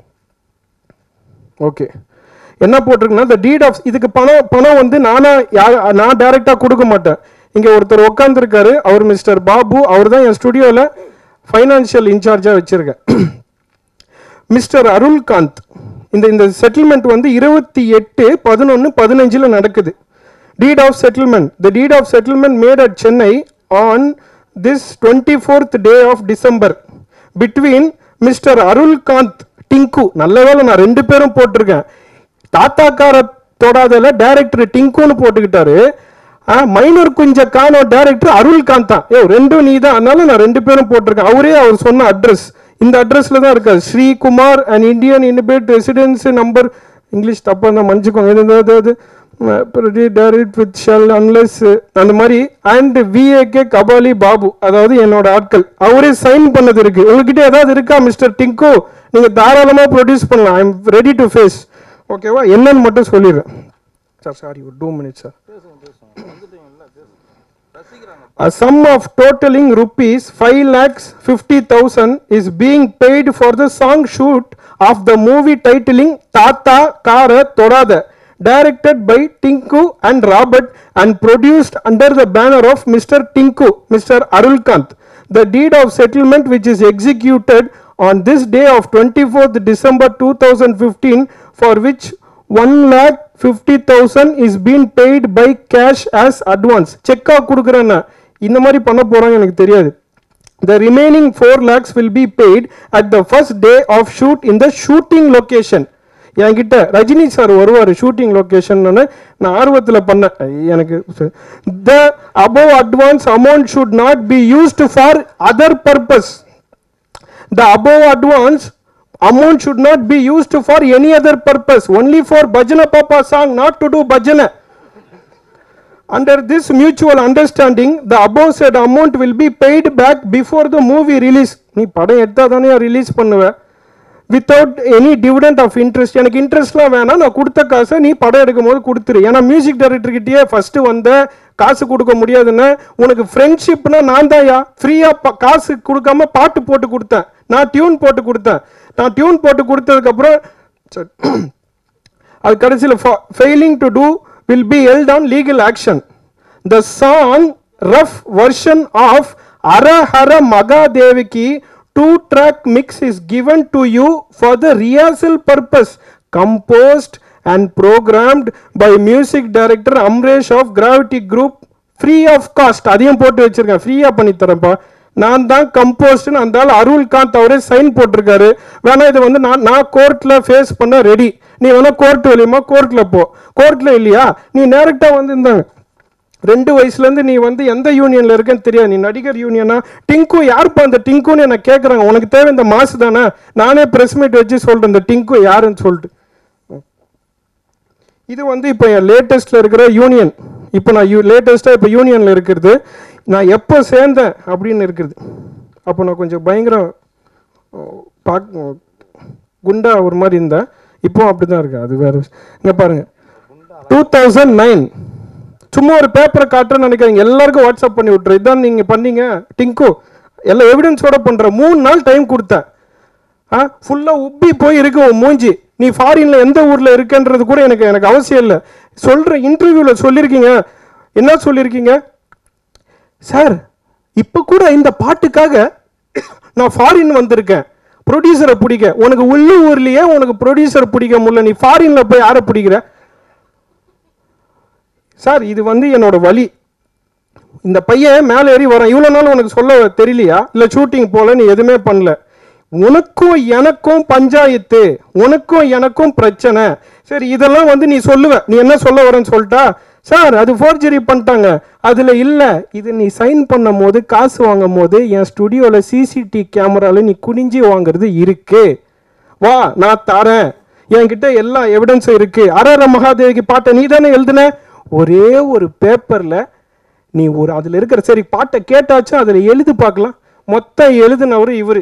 ஓகே என்ன போட்டிருக்குன்னா the deed ஆஃப் இதுக்கு பணம் பணம் வந்து நானா யார் நான் டைரெக்டாக கொடுக்க மாட்டேன் இங்கே ஒருத்தர் உட்காந்துருக்காரு அவர் மிஸ்டர் பாபு அவர் தான் என் ஸ்டுடியோவில் ஃபைனான்ஷியல் இன்சார்ஜாக வச்சுருக்கேன் மிஸ்டர் அருள்காந்த் இந்த இந்த செட்டில்மெண்ட் வந்து இருபத்தி எட்டு பதினொன்று பதினஞ்சில் நடக்குது deed of settlement the deed of settlement made at chennai on this 24th day of december between mr arulkant டிங்கு நல்ல வேளை நான் ரெண்டு பேரும் போட்டிருக்கேன் தாத்தாக்கார தொடாதல டைரக்டர் டிங்குன்னு போட்டுக்கிட்டாரு மைனர் குஞ்ச கானோ டைரக்டர் அருள்காந்த் தான் ஏ ரெண்டும் நீ தான் அதனால நான் ரெண்டு பேரும் போட்டிருக்கேன் அவரே அவர் சொன்ன அட்ரஸ் இந்த அட்ரஸ்ல தான் இருக்காரு ஸ்ரீகுமார் அண்ட் இந்தியன் இனிபேட் ரெசிடென்ஸ் நம்பர் இங்கிலீஷ் தப்பா இருந்தா மன்னிச்சுக்கோங்க இது இது, இது, இது டைரக்ட் வித் ஷெல் அன்லெஸ் அந்த மாதிரி அண்ட் விஏகே கபாலி பாபு அதாவது என்னோட ஆட்கள் அவரே சைன் பண்ணது இருக்கு உங்ககிட்ட ஏதாவது இருக்கா மிஸ்டர் டிங்கு நீங்க தாராளமா ப்ரொடியூஸ் பண்ணலாம் I am ready to face ஓகேவா என்னன்னு மட்டும் சொல்லிடுறேன் சார் சாரி ஒரு two minutes sir A sum of totaling rupees 5 lakhs 50,000 is being paid for the song shoot of the movie titling Tata Kara Torada, directed by Tinku and Robert and produced under the banner of Mr. Tinku, Mr. Arulkant. The deed of settlement which is executed on this day of 24th December 2015 for which one lakh fifty thousand is been paid by cash as advance செக்காக கொடுக்குறேன்னா இந்த மாதிரி பண்ண போகிறாங்க எனக்கு தெரியாது the remaining four lakhs will be paid at the first day of shoot in the shooting location என்கிட்ட ரஜினி சார் வருவார் ஷூட்டிங் லொகேஷன் நான் ஆர்வத்தில் பண்ணேன் ஐ, எனக்கு the above advance amount should not be used for other purpose the above advance amount should not be used for any other purpose only for bhajana papa song not to do bhajana under this mutual understanding the above said amount will be paid back before the movie release நீ படம் எடுத்தா தானே ரிலீஸ் பண்ணுவ without any dividend of interest எனக்கு இன்ட்ரெஸ்ட்லாம் வேணாம் நான் கொடுத்த காசை நீ படம் எடுக்கும் போது கொடுத்துரு ஏன்னா மியூசிக் டைரக்டர்கிட்டயே ஃபர்ஸ்ட் வந்த காசு கொடுக்க முடியாதுன்னு உனக்கு ஃப்ரெண்ட்ஷிப்னா நான் தான்யா ஃப்ரீயா காசு கொடுக்காம பாட்டு போட்டு கொடுத்தேன் நான் டியூன் போட்டு கொடுத்தேன் நான் டியூன் போட்டு கொடுத்ததுக்கப்புறம் சரி. அது கடைசியில் failing to do will be held on legal action the song rough version of Hara Hara மகாதேவிக்கு two track mix is given to you for the rehearsal purpose composed and programmed by music director Amresh of gravity group free of cost அதையும் போட்டு வச்சிருக்கேன் ஃப்ரீயா பண்ணி தரேன்ப்பா நான் தான் கம்போஸ்ட்னு அந்த ஆள் அருள்காந்த் அவரே சைன் போட்டிருக்காரு வேணா இது வந்து நான் நான் கோர்ட்ல ஃபேஸ் பண்ண ரெடி நீ வேணா கோர்ட் வெளியுமா கோர்ட்ல போ கோர்ட்ல இல்லையா நீ டைரக்டா வந்து இருந்தாங்க ரெண்டு வயசுல இருந்து நீ வந்து எந்த யூனியன்ல இருக்கேன்னு தெரியாது நீ நடிகர் யூனியனா டிங்கு யாருப்பா அந்த டிங்குன்னு என்ன கேட்குறாங்க உனக்கு தேவை இந்த மாசு தானே நானே பிரஸ் மீட் வச்சு சொல்றேன் இந்த டிங்கு யாருன்னு சொல்லிட்டு இது வந்து இப்போ என் லேட்டஸ்ட்ல இருக்கிற யூனியன் இப்போ நான் யூ லேட்டஸ்ட்டாக இப்போ யூனியனில் இருக்கிறது நான் எப்போ சேர்ந்தேன் அப்படின்னு இருக்குது அப்போ நான் கொஞ்சம் பயங்கரம் பாக் குண்டா ஒரு மாதிரி இருந்தேன் இப்போ அப்படி தான் இருக்கேன் அது வேற இங்கே பாருங்க டூ தௌசண்ட் நைன் சும்மா ஒரு பேப்பரை காட்டுறேன்னு நினைக்கிறீங்க எல்லாருக்கும் வாட்ஸ்அப் பண்ணி விட்ரு இதான் நீங்கள் பண்ணீங்க டிங்கு எல்லா எவிடன்ஸோட பண்ணுற மூணு நாள் டைம் கொடுத்தேன் ஆ ஃபுல்லாக உப்பி போய் இருக்கு உன் மூஞ்சி நீ ஃபாரின்ல எந்த ஊரில் இருக்கன்றது கூட எனக்கு எனக்கு அவசியம் இல்லை சொல்கிற இன்டர்வியூவில் சொல்லியிருக்கீங்க என்ன சொல்லியிருக்கீங்க சார் இப்போ கூட இந்த பாட்டுக்காக நான் ஃபாரின் வந்திருக்கேன் ப்ரொடியூசரை பிடிக்க உனக்கு உள்ளூர்லயே உனக்கு ப்ரொடியூசர் பிடிக்க முடியல நீ ஃபாரின்ல போய் யாரை பிடிக்கிற சார் இது வந்து என்னோட வழி இந்த பையன் மேலே ஏறி வரான் இவ்வளோ நாள் உனக்கு சொல்ல தெரியலையா இல்லை ஷூட்டிங் போல நீ எதுவுமே பண்ணல உனக்கும் எனக்கும் பஞ்சாயத்து உனக்கும் எனக்கும் பிரச்சனை சரி இதெல்லாம் வந்து நீ சொல்லுவ நீ என்ன சொல்ல வரேன்னு சொல்லிட்டா சார் அது ஃபோர்ஜரி பண்ணிட்டாங்க அதில் இல்லை இது நீ சைன் பண்ணும் போது காசு வாங்கும் போது என் ஸ்டுடியோவில் சிசிடி கேமராவில் நீ குனிஞ்சி வாங்குறது இருக்கு வா நான் தரேன் என்கிட்ட எல்லா எவிடன்ஸும் இருக்கு அரர மகாதேவிக்கு பாட்டை நீ தானே எழுதுன ஒரே ஒரு பேப்பரில் நீ ஒரு அதில் இருக்கிற சரி பாட்டை கேட்டாச்சும் அதில் எழுதி பார்க்கலாம் மொத்தம் எழுதினவர் இவர்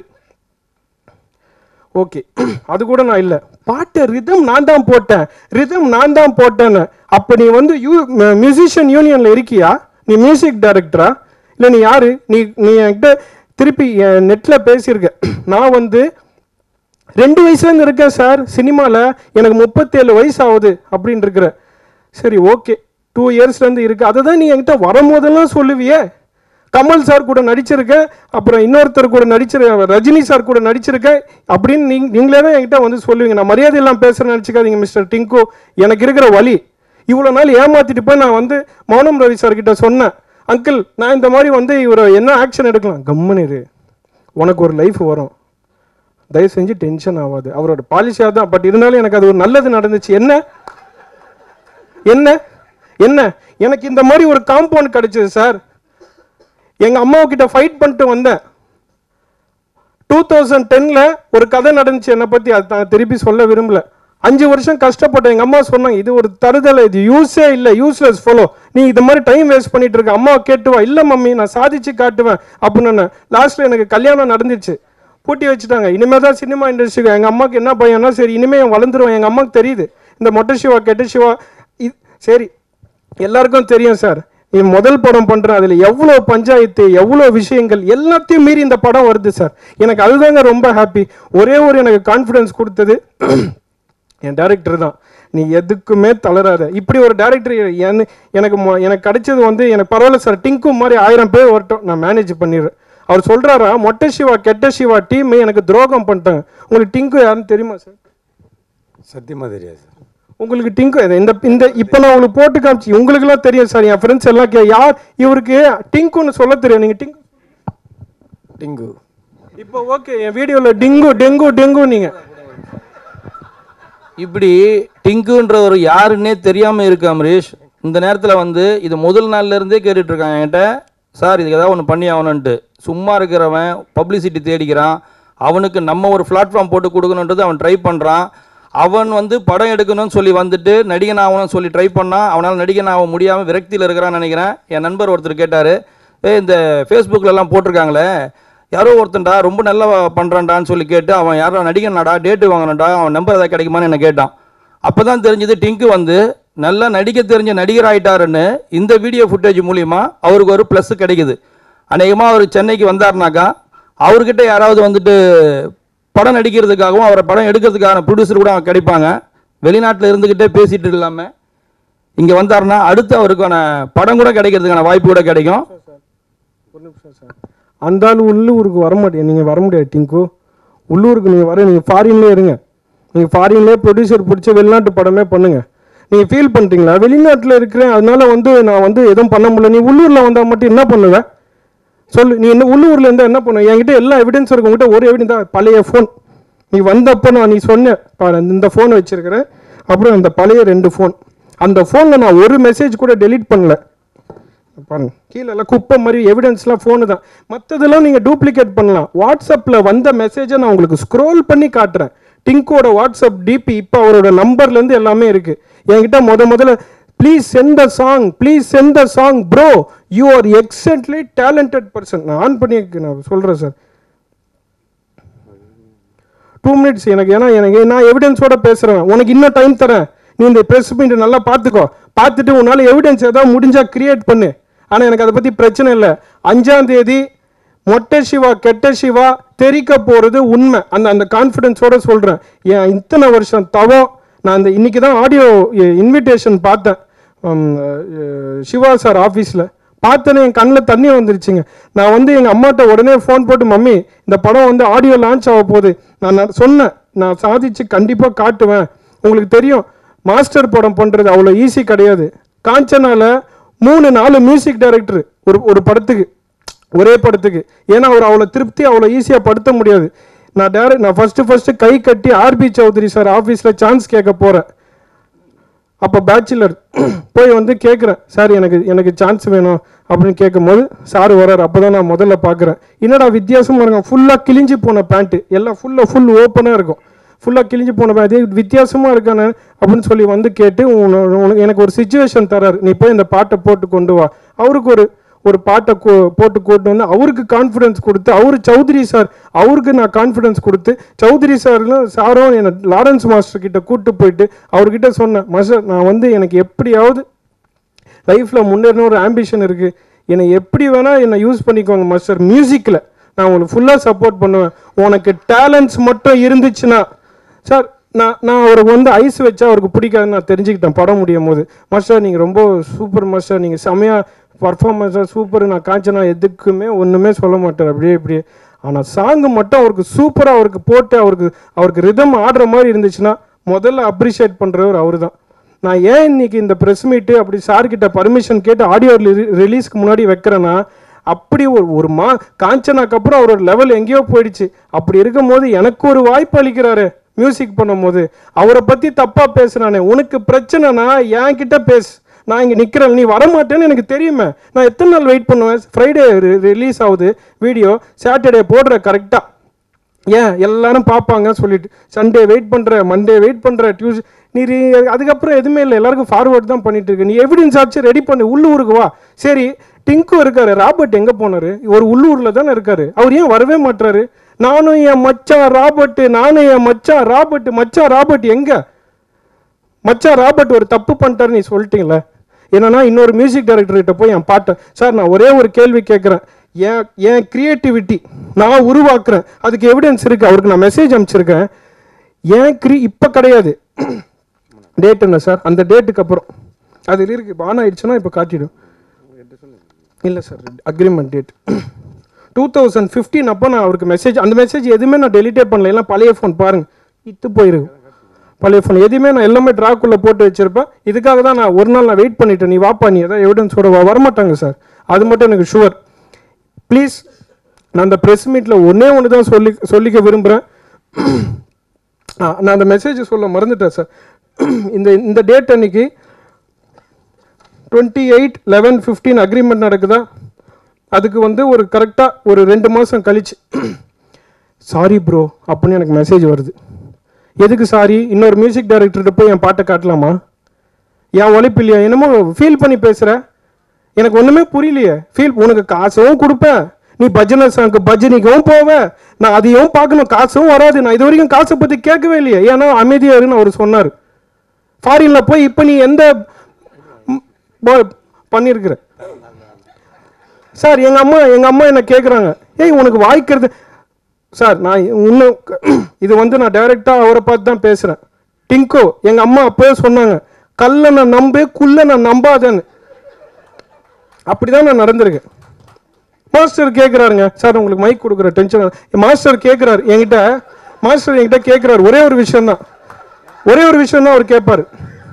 ஓகே அது கூட நான் இல்லை பாட்டு ரிதம் நான் தான் போட்டேன் ரிதம் நான் தான் போட்டேன்னு அப்போ நீ வந்து யூ மியூசிஷியன் யூனியனில் இருக்கியா நீ மியூசிக் டைரக்டரா இல்லை நீ யாரு நீ நீ என்கிட்ட திருப்பி நெட்டில் பேசியிருக்க நான் வந்து ரெண்டு வயசுலேருந்து இருக்கேன் சார் சினிமாவில் எனக்கு முப்பத்தேழு வயசு ஆகுது அப்படின்னு இருக்கிற சரி ஓகே டூ இயர்ஸ்லேருந்து இருக்கு அதை தான் நீ என்கிட்ட வரும்போதெல்லாம் சொல்லுவியே கமல் சார் கூட நடிச்சிருக்கேன் அப்புறம் இன்னொருத்தர் கூட நடிச்சிருக்கேன் ரஜினி சார் கூட நடிச்சிருக்கேன் அப்படின்னு நீங்க நீங்களே தான் என்கிட்ட வந்து சொல்லுவீங்க நான் மரியாதை எல்லாம் பேசுகிறேன்னு நினச்சிக்காதீங்க மிஸ்டர் டிங்கு எனக்கு இருக்கிற வழி இவ்வளோ நாள் ஏமாத்திட்டு போய் நான் வந்து மௌனம் ரவி சார் கிட்ட சொன்னேன் அங்கிள் நான் இந்த மாதிரி வந்து இவரை என்ன ஆக்ஷன் எடுக்கலாம் கம்முன்னு இரு உனக்கு ஒரு லைஃப் வரும் தயவு செஞ்சு டென்ஷன் ஆகாது அவரோட பாலிசியாக தான் பட் இருந்தாலும் எனக்கு அது ஒரு நல்லது நடந்துச்சு என்ன என்ன என்ன எனக்கு இந்த மாதிரி ஒரு காம்பவுண்ட் கிடைச்சது சார் எங்க அம்மாவு கிட்ட ஃபைட் பண்ணிட்டு வந்தேன் டூ தௌசண்ட் டென்ல ஒரு கதை நடந்துச்சு என்னை பத்தி அது நான் திருப்பி சொல்ல விரும்பல அஞ்சு வருஷம் கஷ்டப்பட்டேன் எங்க அம்மா சொன்னாங்க இது ஒரு தருதலை இது யூஸே இல்லை யூஸ்லெஸ் ஃபாலோ நீ இந்த மாதிரி டைம் வேஸ்ட் பண்ணிட்டு இருக்க அம்மா கேட்டுவா இல்ல மம்மி நான் சாதிச்சு காட்டுவேன் அப்படின்னு லாஸ்ட்ல எனக்கு கல்யாணம் நடந்துச்சு பூட்டி வச்சுட்டாங்க இனிமே தான் சினிமா இண்டஸ்ட்ரிக்கு எங்க அம்மாக்கு என்ன பையன்னா சரி இனிமே அவன் வளர்ந்துருவான் எங்க அம்மாக்கு தெரியுது இந்த மொட்டை சிவா கெட்ட சிவா இது சரி எல்லாருக்கும் தெரியும் சார் நீ முதல் படம் பண்ற அதுல எவ்வளோ பஞ்சாயத்து எவ்வளோ விஷயங்கள் எல்லாத்தையும் மீறி இந்த படம் வருது சார் எனக்கு அதுதாங்க ரொம்ப ஹாப்பி ஒரே ஒரு எனக்கு கான்ஃபிடன்ஸ் கொடுத்தது என் டேரக்டர் தான் நீ எதுக்குமே தளராத இப்படி ஒரு டேரக்டர் எனக்கு மொ- எனக்கு கிடைச்சது வந்து எனக்கு பரவாயில்ல சார் டிங்கு மாதிரி ஆயிரம் பேர் வரட்டும் நான் மேனேஜ் பண்ணிடுறேன் அவர் சொல்றாரா மொட்டை சிவா கெட்ட சிவா டீம் எனக்கு துரோகம் பண்ணிட்டாங்க உங்களுக்கு டிங்கு யாருன்னு தெரியுமா சார் சத்தியமாக தெரியாது சார் உங்களுக்கு டிங்கு இது இந்த இந்த இப்போ நான் உங்களுக்கு போட்டு காமிச்சு உங்களுக்குலாம் தெரியும் சார் என் ஃப்ரெண்ட்ஸ் எல்லாம் கே யார் இவருக்கு டிங்குன்னு சொல்ல தெரியும் நீங்கள் டிங்கு டிங்கு இப்போ ஓகே என் வீடியோவில் டிங்கு டெங்கு டெங்கு நீங்கள் இப்படி டிங்குன்ற ஒரு யாருன்னே தெரியாமல் இருக்கு அமரீஷ் இந்த நேரத்தில் வந்து இது முதல் நாள்ல இருந்தே கேட்டுட்டு இருக்காங்க என்கிட்ட சார் இதுக்கு ஏதாவது ஒன்று பண்ணி ஆகணுன்ட்டு சும்மா இருக்கிறவன் பப்ளிசிட்டி தேடிக்கிறான் அவனுக்கு நம்ம ஒரு பிளாட்ஃபார்ம் போட்டு கொடுக்கணுன்றது அவன் ட்ரை பண்ணுறான் அவன் வந்து படம் எடுக்கணும்னு சொல்லி வந்துட்டு நடிகன் ஆகணும்னு சொல்லி ட்ரை பண்ணான் அவனால் நடிகன் ஆக முடியாமல் விரக்தியில் இருக்கிறான்னு நினைக்கிறேன் என் நண்பர் ஒருத்தர் கேட்டார் ஏ இந்த ஃபேஸ்புக்கில் எல்லாம் போட்டிருக்காங்களே யாரோ ஒருத்தன்டா ரொம்ப நல்லா பண்ணுறான்டான்னு சொல்லி கேட்டு அவன் யாரோ நடிகனாடா டேட்டு வாங்கினடா அவன் நம்பர் ஏதாவது கிடைக்குமான்னு என்ன கேட்டான் அப்போ தான் தெரிஞ்சது டிங்கு வந்து நல்லா நடிக்க தெரிஞ்ச நடிகர் ஆயிட்டாருன்னு இந்த வீடியோ ஃபுட்டேஜ் மூலியமா அவருக்கு ஒரு ப்ளஸ் கிடைக்குது அநேகமாக அவர் சென்னைக்கு வந்தாருனாக்கா அவர்கிட்ட யாராவது வந்துட்டு படம் நடிக்கிறதுக்காகவும் அவரை படம் எடுக்கிறதுக்கான ப்ரொடியூசர் கூட அவங்க கிடைப்பாங்க வெளிநாட்டில் இருந்துக்கிட்டே பேசிட்டு இல்லாமல் இங்கே வந்தாருன்னா அடுத்து அவருக்கான படம் கூட கிடைக்கிறதுக்கான வாய்ப்பு கூட கிடைக்கும் ஒரு நிமிஷம் சார் அந்த ஆள் உள்ளூருக்கு வர மாட்டேன் நீங்கள் வர முடியாது டிங்கு உள்ளூருக்கு நீங்கள் வர நீங்கள் ஃபாரின்லேயே இருங்க நீங்கள் ஃபாரின்லேயே ப்ரொடியூசர் பிடிச்ச வெளிநாட்டு படமே பண்ணுங்க நீங்கள் ஃபீல் பண்ணிட்டீங்களா வெளிநாட்டில் இருக்கிறேன் அதனால வந்து நான் வந்து எதுவும் பண்ண முடியல நீ உள்ளூரில் வந்தால் மட்டும் என்ன பண்ணுவேன் சொல்லு நீ என்ன உள்ளூரில் இருந்தால் என்ன பண்ணுவ என்கிட்ட எல்லா எவிடன்ஸ் இருக்கு உங்ககிட்ட ஒரு எவிடன்ஸ் தான் பழைய ஃபோன் நீ வந்தப்போ நான் நீ சொன்ன பாரு இந்த ஃபோன் வச்சிருக்கிறேன் அப்புறம் அந்த பழைய ரெண்டு ஃபோன் அந்த ஃபோனில் நான் ஒரு மெசேஜ் கூட டெலீட் பண்ணல பாருங்க கீழே எல்லாம் குப்பை மாதிரி எவிடன்ஸ்லாம் ஃபோனு தான் மற்றதெல்லாம் நீங்கள் டூப்ளிகேட் பண்ணலாம் வாட்ஸ்அப்பில் வந்த மெசேஜை நான் உங்களுக்கு ஸ்க்ரோல் பண்ணி காட்டுறேன் டிங்கோட வாட்ஸ்அப் டிபி இப்போ அவரோட நம்பர்லேருந்து எல்லாமே இருக்குது என்கிட்ட முத முதல்ல please send the song please send the song bro you are excellently talented person நான் ஆன் பண்ணி நான் சொல்கிறேன் சார் டூ மினிட்ஸ் எனக்கு ஏன்னா எனக்கு நான் எவிடன்ஸோட பேசுகிறேன் உனக்கு இன்னும் டைம் தரேன் நீ இந்த ப்ரெஸ் மீட் நல்லா பார்த்துக்கோ பார்த்துட்டு உன்னால் எவிடன்ஸ் ஏதாவது முடிஞ்சால் கிரியேட் பண்ணு ஆனால் எனக்கு அதை பற்றி பிரச்சனை இல்லை அஞ்சாம் தேதி மொட்டை சிவா கெட்ட சிவா தெரிக்க போகிறது உண்மை அந்த அந்த கான்ஃபிடென்ஸோட சொல்கிறேன் என் இத்தனை வருஷம் தவம் நான் அந்த இன்னைக்கு தான் ஆடியோ இன்விடேஷன் பார்த்தேன் உம், அஹ், சிவா சார் ஆஃபீஸில் பார்த்தோன்னே என் கண்ணில் தண்ணி வந்துருச்சுங்க நான் வந்து எங்கள் அம்மாட்ட உடனே ஃபோன் போட்டு மம்மி இந்த படம் வந்து ஆடியோ லான்ச் ஆக போகுது நான் நான் சொன்னேன் நான் சாதிச்சு கண்டிப்பாக காட்டுவேன் உங்களுக்கு தெரியும் மாஸ்டர் படம் பண்ணுறது அவ்வளோ ஈஸி கிடையாது காஞ்சனால மூணு நாலு மியூசிக் டைரக்டர் ஒரு ஒரு படத்துக்கு ஒரே படத்துக்கு ஏன்னா அவர் அவ்வளோ திருப்தி அவ்வளோ ஈஸியாக படுத்த முடியாது நான் டேரக்ட் நான் ஃபஸ்ட்டு ஃபஸ்ட்டு கை கட்டி ஆர்பி சௌத்ரி சார் ஆஃபீஸில் சான்ஸ் கேட்க போகிறேன் அப்போ பேச்சுலர் போய் வந்து கேட்குறேன் சார் எனக்கு எனக்கு சான்ஸ் வேணும் அப்படின்னு கேட்கும்போது சார் வரார் அப்போ தான் நான் முதல்ல பார்க்குறேன் என்னடா வித்தியாசமாக இருக்கும் ஃபுல்லாக கிழிஞ்சு போன பேண்ட்டு எல்லாம் ஃபுல்லாக ஃபுல் ஓப்பனாக இருக்கும் ஃபுல்லாக கிழிஞ்சு போன பேண்ட் அதே வித்தியாசமாக இருக்கானே அப்படின்னு சொல்லி வந்து கேட்டு உன- உனக்கு எனக்கு ஒரு சுச்சுவேஷன் தராரு நீ போய் இந்த பாட்டை போட்டு கொண்டு வா அவருக்கு ஒரு ஒரு பாட்டை கொ- போட்டு கொண்டு வந்து அவருக்கு கான்ஃபிடன்ஸ் கொடுத்து அவர் சௌத்ரி சார் அவருக்கு நான் கான்ஃபிடன்ஸ் கொடுத்து சௌத்ரி சார்லாம் சாரும் என்னை லாரன்ஸ் மாஸ்டர் கிட்ட கூட்டு போயிட்டு அவர்கிட்ட சொன்னேன் மாஸ்டர் நான் வந்து எனக்கு எப்படியாவது லைஃப்பில் முன்னேறணும் ஒரு ஆம்பிஷன் இருக்குது என்னை எப்படி வேணால் என்னை யூஸ் பண்ணிக்கோங்க மாஸ்டர் மியூசிக்கில் நான் உங்களுக்கு ஃபுல்லாக சப்போர்ட் பண்ணுவேன் உனக்கு டேலண்ட்ஸ் மட்டும் இருந்துச்சுன்னா சார் நான் நான் அவருக்கு வந்து ஐஸ் வச்சா அவருக்கு பிடிக்காதுன்னு நான் தெரிஞ்சுக்கிட்டேன் படம் முடியும் போது மாஸ்டர் நீங்கள் ரொம்ப சூப்பர் மாஸ்டர் நீங்கள் செமையாக பர்ஃபார்மன்ஸாக சூப்பர் நான் காஞ்சனா எதுக்குமே ஒன்றுமே சொல்ல மாட்டார் அப்படியே இப்படியே ஆனால் சாங்கு மட்டும் அவருக்கு சூப்பராக அவருக்கு போட்டு அவருக்கு அவருக்கு ரிதம் ஆடுற மாதிரி இருந்துச்சுன்னா முதல்ல அப்ரிஷியேட் பண்ணுறவர் அவர் தான் நான் ஏன் இன்னைக்கு இந்த ப்ரெஸ் மீட்டு அப்படி சார்கிட்ட பர்மிஷன் கேட்டு ஆடியோ ரிலீஸ்க்கு முன்னாடி வைக்கிறேன்னா அப்படி ஒரு ஒரு மா காஞ்சனாக்கு அப்புறம் அவரோட லெவல் எங்கேயோ போயிடுச்சு அப்படி இருக்கும்போது எனக்கு ஒரு வாய்ப்பு அளிக்கிறாரு மியூசிக் பண்ணும்போது அவரை பற்றி தப்பாக பேசுனானே உனக்கு பிரச்சனைனா என் கிட்ட பேசு நான் இங்கே நிற்கிறேன் நீ வரமாட்டேன்னு எனக்கு தெரியுமே நான் எத்தனை நாள் வெயிட் பண்ணுவேன் ஃப்ரைடே ரிலீஸ் ஆகுது வீடியோ சாட்டர்டே போடுற கரெக்டாக ஏன் எல்லாரும் பார்ப்பாங்க சொல்லிட்டு சண்டே வெயிட் பண்ணுற மண்டே வெயிட் பண்ணுற டியூஸ்டே நீ re- அதுக்கப்புறம் எதுவுமே இல்லை எல்லாருக்கும் ஃபார்வர்ட் தான் பண்ணிட்டு இருக்கு நீ எவிடன்ஸ் ஆச்சு ரெடி பண்ணி உள்ளூருக்கு வா சரி டிங்கு இருக்காரு ராபர்ட் எங்கே போனாரு ஒரு உள்ளூரில் தானே இருக்காரு அவர் ஏன் வரவே மாட்டாரு நானும் என் மச்சான் ராபர்ட் நானும் என் மச்சான் ராபர்ட் மச்சான் ராபர்ட் எங்கே மச்சான் ராபர்ட் ஒரு தப்பு பண்ணிட்டாரு நீ சொல்லிட்டீங்களே என்னன்னா இன்னொரு மியூசிக் டைரக்டர் கிட்ட போய் என் பாட்டை சார் நான் ஒரே ஒரு கேள்வி கேட்குறேன் என் என் கிரியேட்டிவிட்டி நான் உருவாக்குறேன் அதுக்கு எவிடன்ஸ் இருக்கு அவருக்கு நான் மெசேஜ் அனுப்பிச்சிருக்கேன் ஏன் கிரி இப்போ கிடையாது டேட் என்ன சார் அந்த டேட்டுக்கு அப்புறம் அது இருக்கு இப்போ ஆன் ஆயிடுச்சுன்னா இப்போ காட்டிடும் இல்லை sir agreement date two thousand fifteen அப்போ நான் அவருக்கு மெசேஜ் அந்த மெசேஜ் எதுவுமே நான் டெலிட்டே பண்ணல எல்லாம் பழைய ஃபோன் பாருங்க இத்து போயிருக்கு பழைய ஃபோன் எதுவுமே நான் எல்லாமே ட்ராக்குள்ளே போட்டு வச்சிருப்பேன் இதுக்காக தான் நான் ஒரு நாள் நான் வெயிட் பண்ணிட்டேன் நீ வாப்பா நீ ஏதாவது எவிடன்ஸோட வா வரமாட்டாங்க சார் அது மட்டும் எனக்கு ஷுவர் ப்ளீஸ் நான் அந்த ப்ரெஸ் மீட்டில் ஒன்றே ஒன்று தான் சொல்லி சொல்லிக்க விரும்புகிறேன் நான் அந்த மெசேஜ் சொல்ல மறந்துட்டேன் சார் இந்த இந்த டேட் அன்னைக்கு twenty eight eleven fifteen agreement நடக்குதா அதுக்கு வந்து ஒரு கரெக்டாக ஒரு ரெண்டு மாதம் கழிச்சு சாரி ப்ரோ அப்படின்னு எனக்கு மெசேஜ் வருது எதுக்கு சாரி இன்னொரு மியூசிக் டைரக்டர்கிட்ட போய் என் பாட்டை காட்டலாமா என் உழைப்பு இல்லையா என்னமோ ஃபீல் பண்ணி பேசுகிற எனக்கு ஒன்றுமே புரியலையே ஃபீல் உனக்கு காசும் கொடுப்பேன் நீ பஜனை சாங்க்கு பஜனைக்கும் போவ நான் அதையும் பார்க்கணும் காசும் வராது நான் இது வரைக்கும் காசை பற்றி கேட்கவே இல்லையே ஏன்னா அமைதியாக இருன்னு அவர் சொன்னார் ஃபாரினில் போய் இப்போ நீ எந்த ம், போ- பண்ணியிருக்கிற சார் எங்கள் அம்மா எங்கள் அம்மா என்ன கேட்குறாங்க ஏய் உனக்கு வாய்க்கிறது சார் நான் இன்னும் இது வந்து நான் டைரெக்டாக அவரை பார்த்து தான் பேசுகிறேன் டிங்கோ எங்கள் அம்மா அப்போவே சொன்னாங்க கல்லை நான் நம்பு குள்ள நான் நம்பாதேன்னு அப்படிதான் நான் நடந்திருக்கேன் மாஸ்டர் கேட்குறாருங்க சார் உங்களுக்கு மைக் கொடுக்குற டென்ஷன் மாஸ்டர் கேட்குறாரு என்கிட்ட மாஸ்டர் என்கிட்ட கேட்குறாரு ஒரே ஒரு விஷயம் தான் ஒரே ஒரு விஷயம் தான் அவர் கேட்பாரு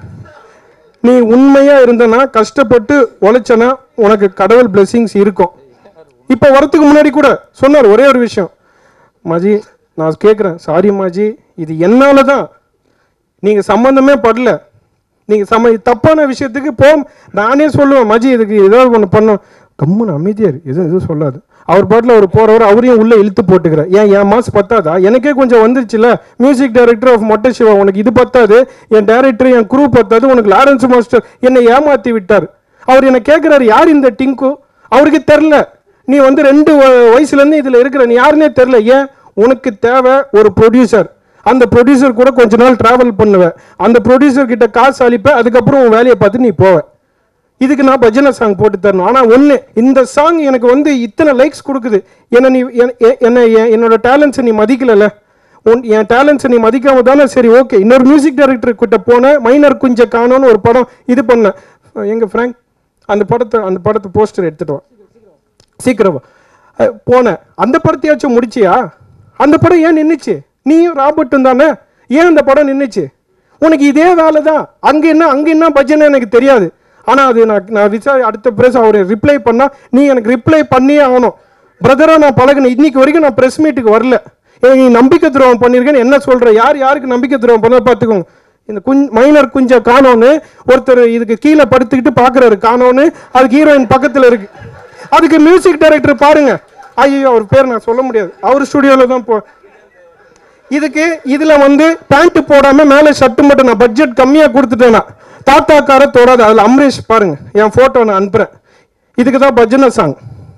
நீ உண்மையா இருந்தனா கஷ்டப்பட்டு உழைச்சனா உனக்கு கடவுள் blessings இருக்கும் இப்போ வரத்துக்கு முன்னாடி கூட சொன்னார் ஒரே ஒரு விஷயம் மாஜி நான் கேட்குறேன் சாரி மாஜி இது என்னால தான் நீங்கள் சம்மந்தமே படல நீங்கள் சம தப்பான விஷயத்துக்கு போ நானே சொல்லுவேன் மஜி இதுக்கு ஏதாவது ஒன்று பண்ணும் கம்முன்னு அமைதியார் எதுவும் எதுவும் சொல்லாது அவர் பாட்டில் அவர் போகிறவர் அவரையும் உள்ளே இழுத்து போட்டுக்கிறார் ஏன் என் மாசு பத்தாதா எனக்கே கொஞ்சம் வந்துருச்சுல மியூசிக் டைரக்டர் ஆஃப் மொட்டை சிவா உனக்கு இது பத்தாது என் டைரக்டர் என் குரூ பத்தாது உனக்கு லாரன்ஸ் மாஸ்டர் என்னை ஏமாற்றி விட்டார் அவர் என்னை கேட்குறாரு யார் இந்த டிங்கு அவருக்கு தெரில நீ வந்து ரெண்டு வ- வயசுலேருந்து இதில் இருக்கிற நீ யாருன்னே தெரில ஏன் உனக்கு தேவை ஒரு ப்ரொடியூசர் அந்த ப்ரொடியூசர் கூட கொஞ்ச நாள் டிராவல் பண்ணுவேன் அந்த ப்ரொடியூசர் கிட்ட காசு அளிப்பேன் அதுக்கப்புறம் உன் வேலையை பார்த்து நீ போவ இதுக்கு நான் பஜனை சாங் போட்டு தரணும் ஆனால் ஒன்று இந்த சாங் எனக்கு வந்து இத்தனை லைக்ஸ் கொடுக்குது என்னை நீ என்- எ- என்னை என்- என்னோட டேலண்ட்ஸை நீ மதிக்கலல்ல உன் என் டேலண்ட்ஸை நீ மதிக்காம தானே சரி ஓகே இன்னொரு மியூசிக் டைரக்டர் கிட்ட போனேன் மைனர் குஞ்ச காணோன்னு ஒரு படம் இது பண்ணேன் எங்க ஃப்ராங்க் அந்த படத்தை அந்த படத்தை போஸ்டர் எடுத்துட்டு வா சீக்கிரம் வா. அஹ், போனேன் அந்த படத்தையாச்சும் முடிச்சியா அந்த படம் ஏன் நின்றுச்சு நீயும் ராபர்ட்டும் தானே ஏன் அந்த படம் நின்றுச்சு உனக்கு இதே வேலை தான் அங்கே என்ன அங்கே என்ன பட்ஜெட்னு எனக்கு தெரியாது ஆனால் அது நான் நான் விசாரி அடுத்த பிரஸ் அவர் ரிப்ளை பண்ணால் நீ எனக்கு ரிப்ளை பண்ணியே ஆகணும் பிரதராக நான் பழகினேன் இன்னைக்கு வரைக்கும் நான் ப்ரெஸ் மீட்டுக்கு வரல ஏய், நீ நம்பிக்கை துரோகம் பண்ணியிருக்கேன்னு என்ன சொல்கிற யார் யாருக்கு நம்பிக்கை துரோகம் பண்ண பார்த்துக்கோங்க இந்த குஞ் மைனர் குஞ்ச காணோன்னு ஒருத்தர் இதுக்கு கீழே படுத்துக்கிட்டு பார்க்குறாரு காணோன்னு அதுக்கு ஹீரோயின் பக்கத்தில் இருக்கு அதுக்கு மியூசிக் டைரக்டர் பாருங்க ஐயோ அவர் பேர் நான் சொல்ல முடியாது அவர் ஸ்டுடியோவில் தான் போ இதுக்கு இதுல வந்து பேண்ட் போடாம மேல ஷர்ட் மட்டும் நான் பட்ஜெட் கம்மியா கொடுத்துட்டேனா தாத்தாக்கார தொடாது அதுல அம்ரேஷ் பாருங்க என் போட்டோ நான் அனுப்புறேன் இதுக்கு தான் பஜனை சாங்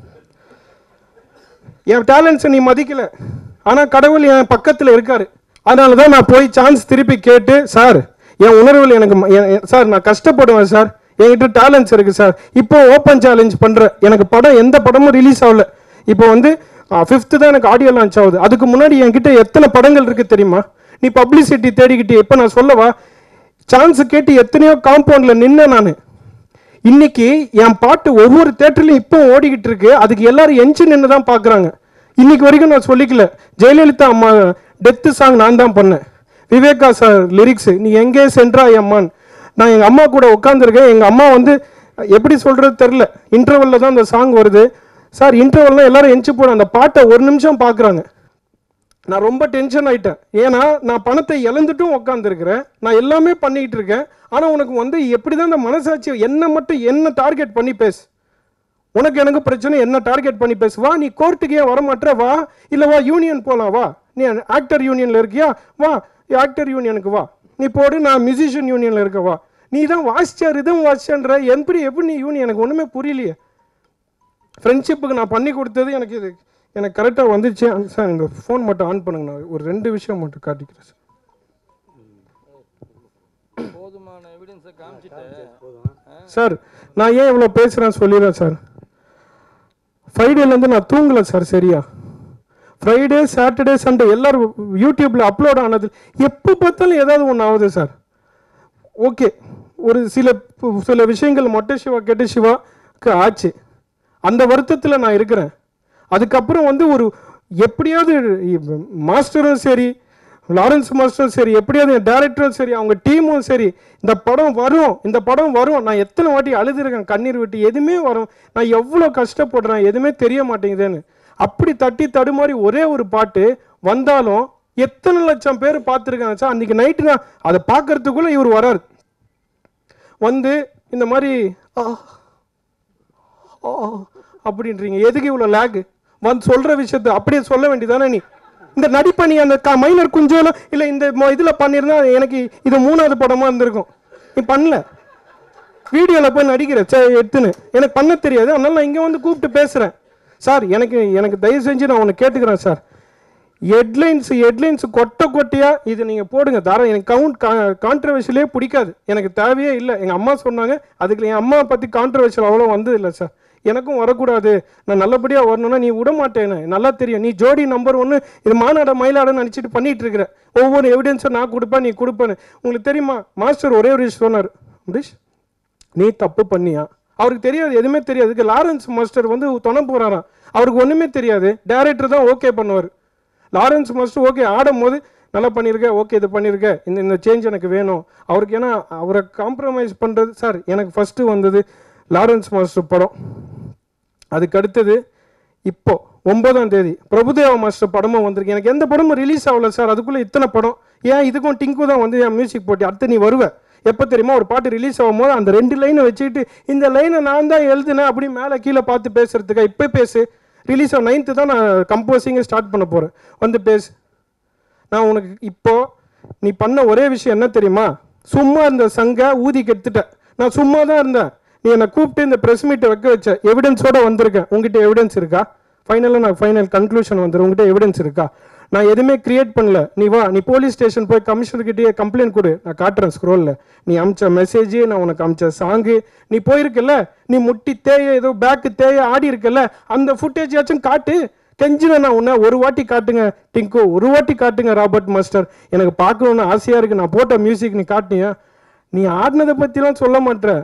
என் டேலண்ட்ஸை நீ மதிக்கல ஆனா கடவுள் என் பக்கத்துல இருக்காரு அதனால தான் நான் போய் சான்ஸ் திருப்பி கேட்டு சார் என் உணர்வுகள் எனக்கு ம- என்- என்- சார் நான் கஷ்டப்படுவேன் சார் என்கிட்ட டேலண்ட்ஸ் இருக்கு சார் இப்போ ஓப்பன் சேலஞ்ச் பண்றேன் எனக்கு படம் எந்த படமும் ரிலீஸ் ஆகல இப்போ வந்து ஃபிஃப்த்து தான் எனக்கு ஆடியோ லான்ச் ஆகுது அதுக்கு முன்னாடி என்கிட்ட எத்தனை படங்கள் இருக்கு தெரியுமா நீ பப்ளிசிட்டி தேடிக்கிட்டு இப்போ நான் சொல்லவா சான்ஸ் கேட்டு எத்தனையோ காம்பவுண்ட்ல நின்ன நான் இன்னைக்கு என் பாட்டு ஒவ்வொரு தேட்டர்லையும் இப்போ ஓடிக்கிட்டு இருக்கு அதுக்கு எல்லாரும் எஞ்சி நின்று தான் பார்க்குறாங்க இன்னைக்கு வரைக்கும் நான் சொல்லிக்கல ஜெயலலிதா அம்மா டெத்து சாங் நான் தான் பண்ணேன் விவேகா சார் லிரிக்ஸ் நீ எங்கே சென்றா அம்மான் நான் எங்கள் அம்மா கூட உட்காந்துருக்கேன் எங்கள் அம்மா வந்து எப்படி சொல்கிறது தெரில இன்டர்வலில் தான் அந்த சாங் வருது சார் இன்டர்வல்லாம் எல்லாரும் எஞ்சி போட அந்த பாட்டை ஒரு நிமிஷம் பார்க்குறாங்க நான் ரொம்ப டென்ஷன் ஆயிட்டேன் ஏன்னா நான் பணத்தை இழந்துட்டும் உட்காந்துருக்கிறேன் நான் எல்லாமே பண்ணிக்கிட்டு இருக்கேன் ஆனால் உனக்கு வந்து எப்படி தான் இந்த மனசாட்சி என்ன மட்டும் என்ன டார்கெட் பண்ணி பேசு உனக்கு எனக்கு பிரச்சனை என்ன டார்கெட் பண்ணி பேசு வா நீ கோர்ட்டுக்கு ஏன் வரமாட்ற வா இல்லை வா யூனியன் போகலாம் வா நீ ஆக்டர் யூனியனில் இருக்கியா வா ஆக்டர் யூனியனுக்கு வா நீ போடு நான் மியூசிஷியன் யூனியனில் இருக்க வா நீ தான் வாசிச்சா ரிதம் வாசிச்சன்ற எப்படி எப்படி நீ யூனியன் எனக்கு ஒன்றுமே புரியலையே ஃப்ரெண்ட்ஷிப்புக்கு நான் பண்ணி கொடுத்தது எனக்கு இது எனக்கு கரெக்டாக வந்துச்சு சார் இந்த ஃபோன் மட்டும் ஆன் பண்ணுங்க நான் ஒரு ரெண்டு விஷயம் மட்டும் காட்டிக்கிறேன் சார் போதுமான எவிடன்ஸை காமிச்சிட்டு சார் நான் ஏன் இவ்வளோ பேசுகிறேன் சொல்லிடுறேன் சார் ஃப்ரைடேலேருந்து நான் தூங்கலை சார் சரியா ஃப்ரைடே சாட்டர்டே சண்டே எல்லாரும் யூடியூப்பில் அப்லோட் ஆனது எப்போ பார்த்தாலும் ஏதாவது ஒன்று ஆகுது சார் ஓகே ஒரு சில சில விஷயங்கள் மொட்டை சிவா கெட்ட சிவாக்கு ஆச்சு அந்த வருத்தத்தில் நான் இருக்கிறேன் அதுக்கப்புறம் வந்து ஒரு எப்படியாவது மாஸ்டரும் சரி லாரன்ஸ் மாஸ்டரும் சரி எப்படியாவது டேரக்டரும் சரி அவங்க டீமும் சரி இந்த படம் வரும் இந்த படம் வரும் நான் எத்தனை வாட்டி அழுதுருக்கேன் கண்ணீர் விட்டு எதுவுமே வரும் நான் எவ்வளோ கஷ்டப்படுறேன் எதுவுமே தெரிய மாட்டேங்குதுன்னு அப்படி தட்டி தடுமாறி ஒரே ஒரு பாட்டு வந்தாலும் எத்தனை லட்சம் பேர் பார்த்துருக்காங்க சார் அன்றைக்கி நைட்டு நான் அதை பார்க்கறதுக்குள்ளே இவர் வராரு வந்து இந்த மாதிரி ஆ ஆ அப்படின்றீங்க எதுக்கு இவ்வளோ லேக் வந்து சொல்கிற விஷயத்த அப்படியே சொல்ல வேண்டியதானே நீ இந்த நடிப்பை நீ அந்த க மைனர் குஞ்சோலாம் இல்லை இந்த இதில் பண்ணியிருந்தா எனக்கு இது மூணாவது படமாக இருந்திருக்கும் நீ பண்ணல வீடியோவில் போய் நடிக்கிற சே எடுத்துன்னு எனக்கு பண்ண தெரியாது அதனால நான் இங்கே வந்து கூப்பிட்டு பேசுகிறேன் சார் எனக்கு எனக்கு தயவு செஞ்சு நான் ஒன்று கேட்டுக்கிறேன் சார் ஹெட்லைன்ஸ் ஹெட்லைன்ஸ் கொட்டை கொட்டையாக இது நீங்கள் போடுங்க தரம் எனக்கு கவுண்ட் கான்ட்ரவர்ஷியலே பிடிக்காது எனக்கு தேவையே இல்லை எங்கள் அம்மா சொன்னாங்க அதுக்கு என் அம்மா பற்றி கான்ட்ரவர்ஷியல் அவ்வளோ வந்தது இல்லை சார் எனக்கும் வரக்கூடாது நான் நல்லபடியாக வரணும்னா நீ விட மாட்டேன்னு நல்லா தெரியும் நீ ஜோடி நம்பர் ஒன்று இது மாநாட மயிலாடன்னு நினச்சிட்டு பண்ணிட்டு இருக்கிற ஒவ்வொரு எவிடன்ஸும் நான் கொடுப்பேன் நீ கொடுப்பேன்னு உங்களுக்கு தெரியுமா மாஸ்டர் ஒரே ஒரு விஷயம் சொன்னார் அம்பரீஷ் நீ தப்பு பண்ணியா அவருக்கு தெரியாது எதுவுமே தெரியாது இதுக்கு லாரன்ஸ் மாஸ்டர் வந்து துணை போறாராம் அவருக்கு ஒன்றுமே தெரியாது டைரக்டர் தான் ஓகே பண்ணுவார் லாரன்ஸ் மாஸ்டர் ஓகே ஆடும் போது நல்லா பண்ணியிருக்க ஓகே இது பண்ணியிருக்க இந்த இந்த சேஞ்ச் எனக்கு வேணும் அவருக்கு ஏன்னா அவரை காம்ப்ரமைஸ் பண்ணுறது சார் எனக்கு ஃபஸ்ட்டு வந்தது லாரன்ஸ் மாஸ்டர் படம் அதுக்கு அடுத்தது இப்போ ஒன்பதாம் தேதி பிரபுதேவா மாஸ்டர் படமும் வந்திருக்கு எனக்கு எந்த படமும் ரிலீஸ் ஆகல சார் அதுக்குள்ளே இத்தனை படம் ஏன் இதுக்கும் டிங்கு தான் வந்து என் மியூசிக் போட்டி அடுத்து நீ வருவ எப்போ தெரியுமா ஒரு பாட்டு ரிலீஸ் ஆகும் போது அந்த ரெண்டு லைனை வச்சுக்கிட்டு இந்த லைனை நான் தான் எழுதுனேன் அப்படி மேலே கீழே பார்த்து பேசுறதுக்கா இப்போ பேசு ரிலீஸ் ஆகும் நைன்த்து தான் நான் கம்போசிங்கை ஸ்டார்ட் பண்ண போகிறேன் வந்து பேசு நான் உனக்கு இப்போ நீ பண்ண ஒரே விஷயம் என்ன தெரியுமா சும்மா இருந்த சங்க ஊதி கெடுத்துட்ட நான் சும்மா தான் இருந்தேன் நீ என்னை கூப்பிட்டு இந்த ப்ரெஸ் மீட்டை வைக்க வச்ச எவிடன்ஸோட வந்திருக்கேன் உங்ககிட்ட எவிடன்ஸ் இருக்கா ஃபைனலாக நான் ஃபைனல் கன்க்ளூஷன் வந்துடும் உங்ககிட்ட எவிடன்ஸ் இருக்கா நான் எதுவுமே கிரியேட் பண்ணல நீ வா நீ போலீஸ் ஸ்டேஷன் போய் கமிஷனர்கிட்டயே கம்ப்ளைண்ட் கொடு நான் காட்டுறேன் ஸ்க்ரோலில் நீ அமிச்ச மெசேஜ் நான் உனக்கு அமிச்ச சாங்கு நீ போயிருக்கல நீ முட்டி தேய ஏதோ பேக்கு தேய ஆடி இருக்கல அந்த ஃபுட்டேஜாச்சும் காட்டு கெஞ்சின நான் உன்னை ஒரு வாட்டி காட்டுங்க டிங்கு ஒரு வாட்டி காட்டுங்க ராபர்ட் மாஸ்டர் எனக்கு பார்க்கணுன்னு ஆசையாக இருக்கு நான் போட்ட மியூசிக் நீ காட்டினியா நீ ஆடினதை பற்றிலாம் சொல்ல மாட்ற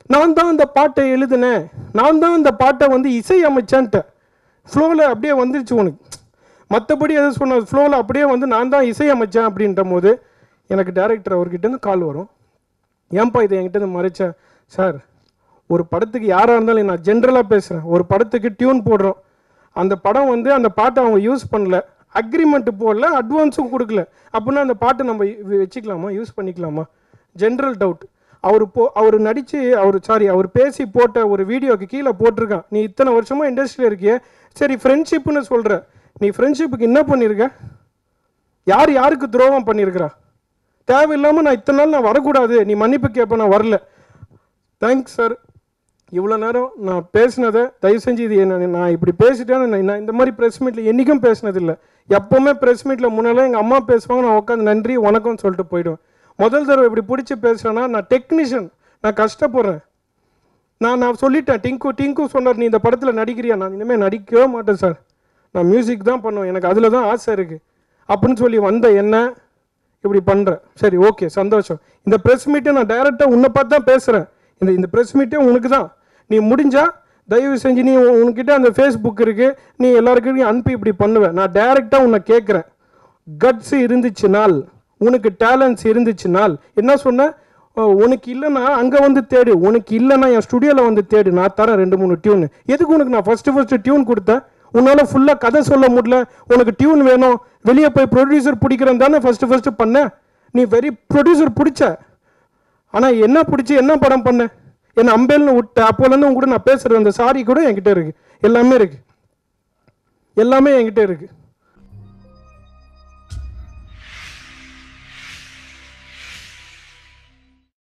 நான் தான் அந்த பாட்டை எழுதினேன் நான் தான் அந்த பாட்டை வந்து இசை அமைச்சேன்ட்டேன் ஃப்ளோவில் அப்படியே வந்துருச்சு உனக்கு மற்றபடி எதை சொன்ன ஃப்ளோவில் அப்படியே வந்து நான் தான் இசை அமைச்சேன் அப்படின்ற போது எனக்கு டேரக்டர் அவர்கிட்டருந்து கால் வரும் ஏன்பா இதை என்கிட்ட இருந்து மறைச்ச சார் ஒரு படத்துக்கு யாராக இருந்தாலும் நான் ஜென்ரலாக பேசுகிறேன் ஒரு படத்துக்கு டியூன் போடுறோம் அந்த படம் வந்து அந்த பாட்டை அவங்க யூஸ் பண்ணல அக்ரிமெண்ட் போடல அட்வான்ஸும் கொடுக்கல அப்படின்னா அந்த பாட்டை நம்ம வ- வச்சுக்கலாமா யூஸ் பண்ணிக்கலாமா ஜென்ரல் டவுட் அவர் போ அவர் நடித்து அவர் சாரி அவர் பேசி போட்ட ஒரு வீடியோக்கு கீழே போட்டிருக்கான் நீ இத்தனை வருஷமாக இண்டஸ்ட்ரியில் இருக்கியே சரி ஃப்ரெண்ட்ஷிப்னு சொல்கிற நீ ஃப்ரெண்ட்ஷிப்புக்கு என்ன பண்ணியிருக்க யார் யாருக்கு துரோகம் பண்ணியிருக்கிறா தேவையில்லாமல் நான் இத்தனை நாள் நான் வரக்கூடாது நீ மன்னிப்பு கேட்ப நான் வரல தேங்க்ஸ் சார் இவ்வளோ நேரம் நான் பேசினதை தயவு செஞ்சு இது என்ன நான் இப்படி பேசிட்டேன்னு நான் நான் இந்த மாதிரி ப்ரெஸ் மீட்டில் என்றைக்கும் பேசினதில்லை எப்போவுமே ப்ரெஸ் மீட்டில் முன்னெல்லாம் எங்கள் அம்மா பேசுவாங்க நான் உட்காந்து நன்றி வணக்கம்னு சொல்லிட்டு போயிடுவேன் முதல் தடவை இப்படி பிடிச்சி பேசுகிறேன்னா நான் டெக்னீஷியன் நான் கஷ்டப்படுறேன் நான் நான் சொல்லிட்டேன் டிங்கு டிங்கு சொன்னார் நீ இந்த படத்தில் நடிக்கிறியா நான் இனிமேல் நடிக்கவே மாட்டேன் சார் நான் மியூசிக் தான் பண்ணுவேன் எனக்கு அதில் தான் ஆசை இருக்குது அப்படின்னு சொல்லி வந்த என்ன இப்படி பண்ணுறேன் சரி ஓகே சந்தோஷம் இந்த ப்ரெஸ் மீட்டை நான் டைரெக்டாக உன்னை பார்த்து தான் பேசுகிறேன் இந்த இந்த ப்ரெஸ் மீட்டே உனக்கு தான் நீ முடிஞ்சா தயவு செஞ்சு நீ உன்- உன்கிட்ட அந்த ஃபேஸ்புக் இருக்குது நீ எல்லாருக்கும் அனுப்பி இப்படி பண்ணுவேன் நான் டைரெக்டாக உன்னை கேட்குறேன் கட்ஸ் இருந்துச்சுனால் உனக்கு டேலண்ட்ஸ் இருந்துச்சுனால் என்ன சொன்ன அஹ், உனக்கு இல்லைன்னா அங்கே வந்து தேடு உனக்கு இல்லைன்னா என் ஸ்டுடியோவில் வந்து தேடு நான் தரேன் ரெண்டு மூணு டியூன் எதுக்கு உனக்கு நான் ஃபஸ்ட்டு ஃபஸ்ட்டு டியூன் கொடுத்தேன் உன்னால் ஃபுல்லாக கதை சொல்ல முடியல உனக்கு டியூன் வேணும் வெளியே போய் ப்ரொடியூசர் பிடிக்கிறேன் தானே ஃபஸ்ட்டு ஃபஸ்ட்டு பண்ண நீ வெரி ப்ரொடியூசர் பிடிச்ச ஆனால் என்ன பிடிச்சி என்ன படம் பண்ண என்ன அம்பேல்னு விட்ட அப்போலேருந்து உங்க கூட நான் பேசுகிறது அந்த சாரி கூட என்கிட்ட இருக்குது எல்லாமே இருக்குது எல்லாமே என்கிட்ட இருக்குது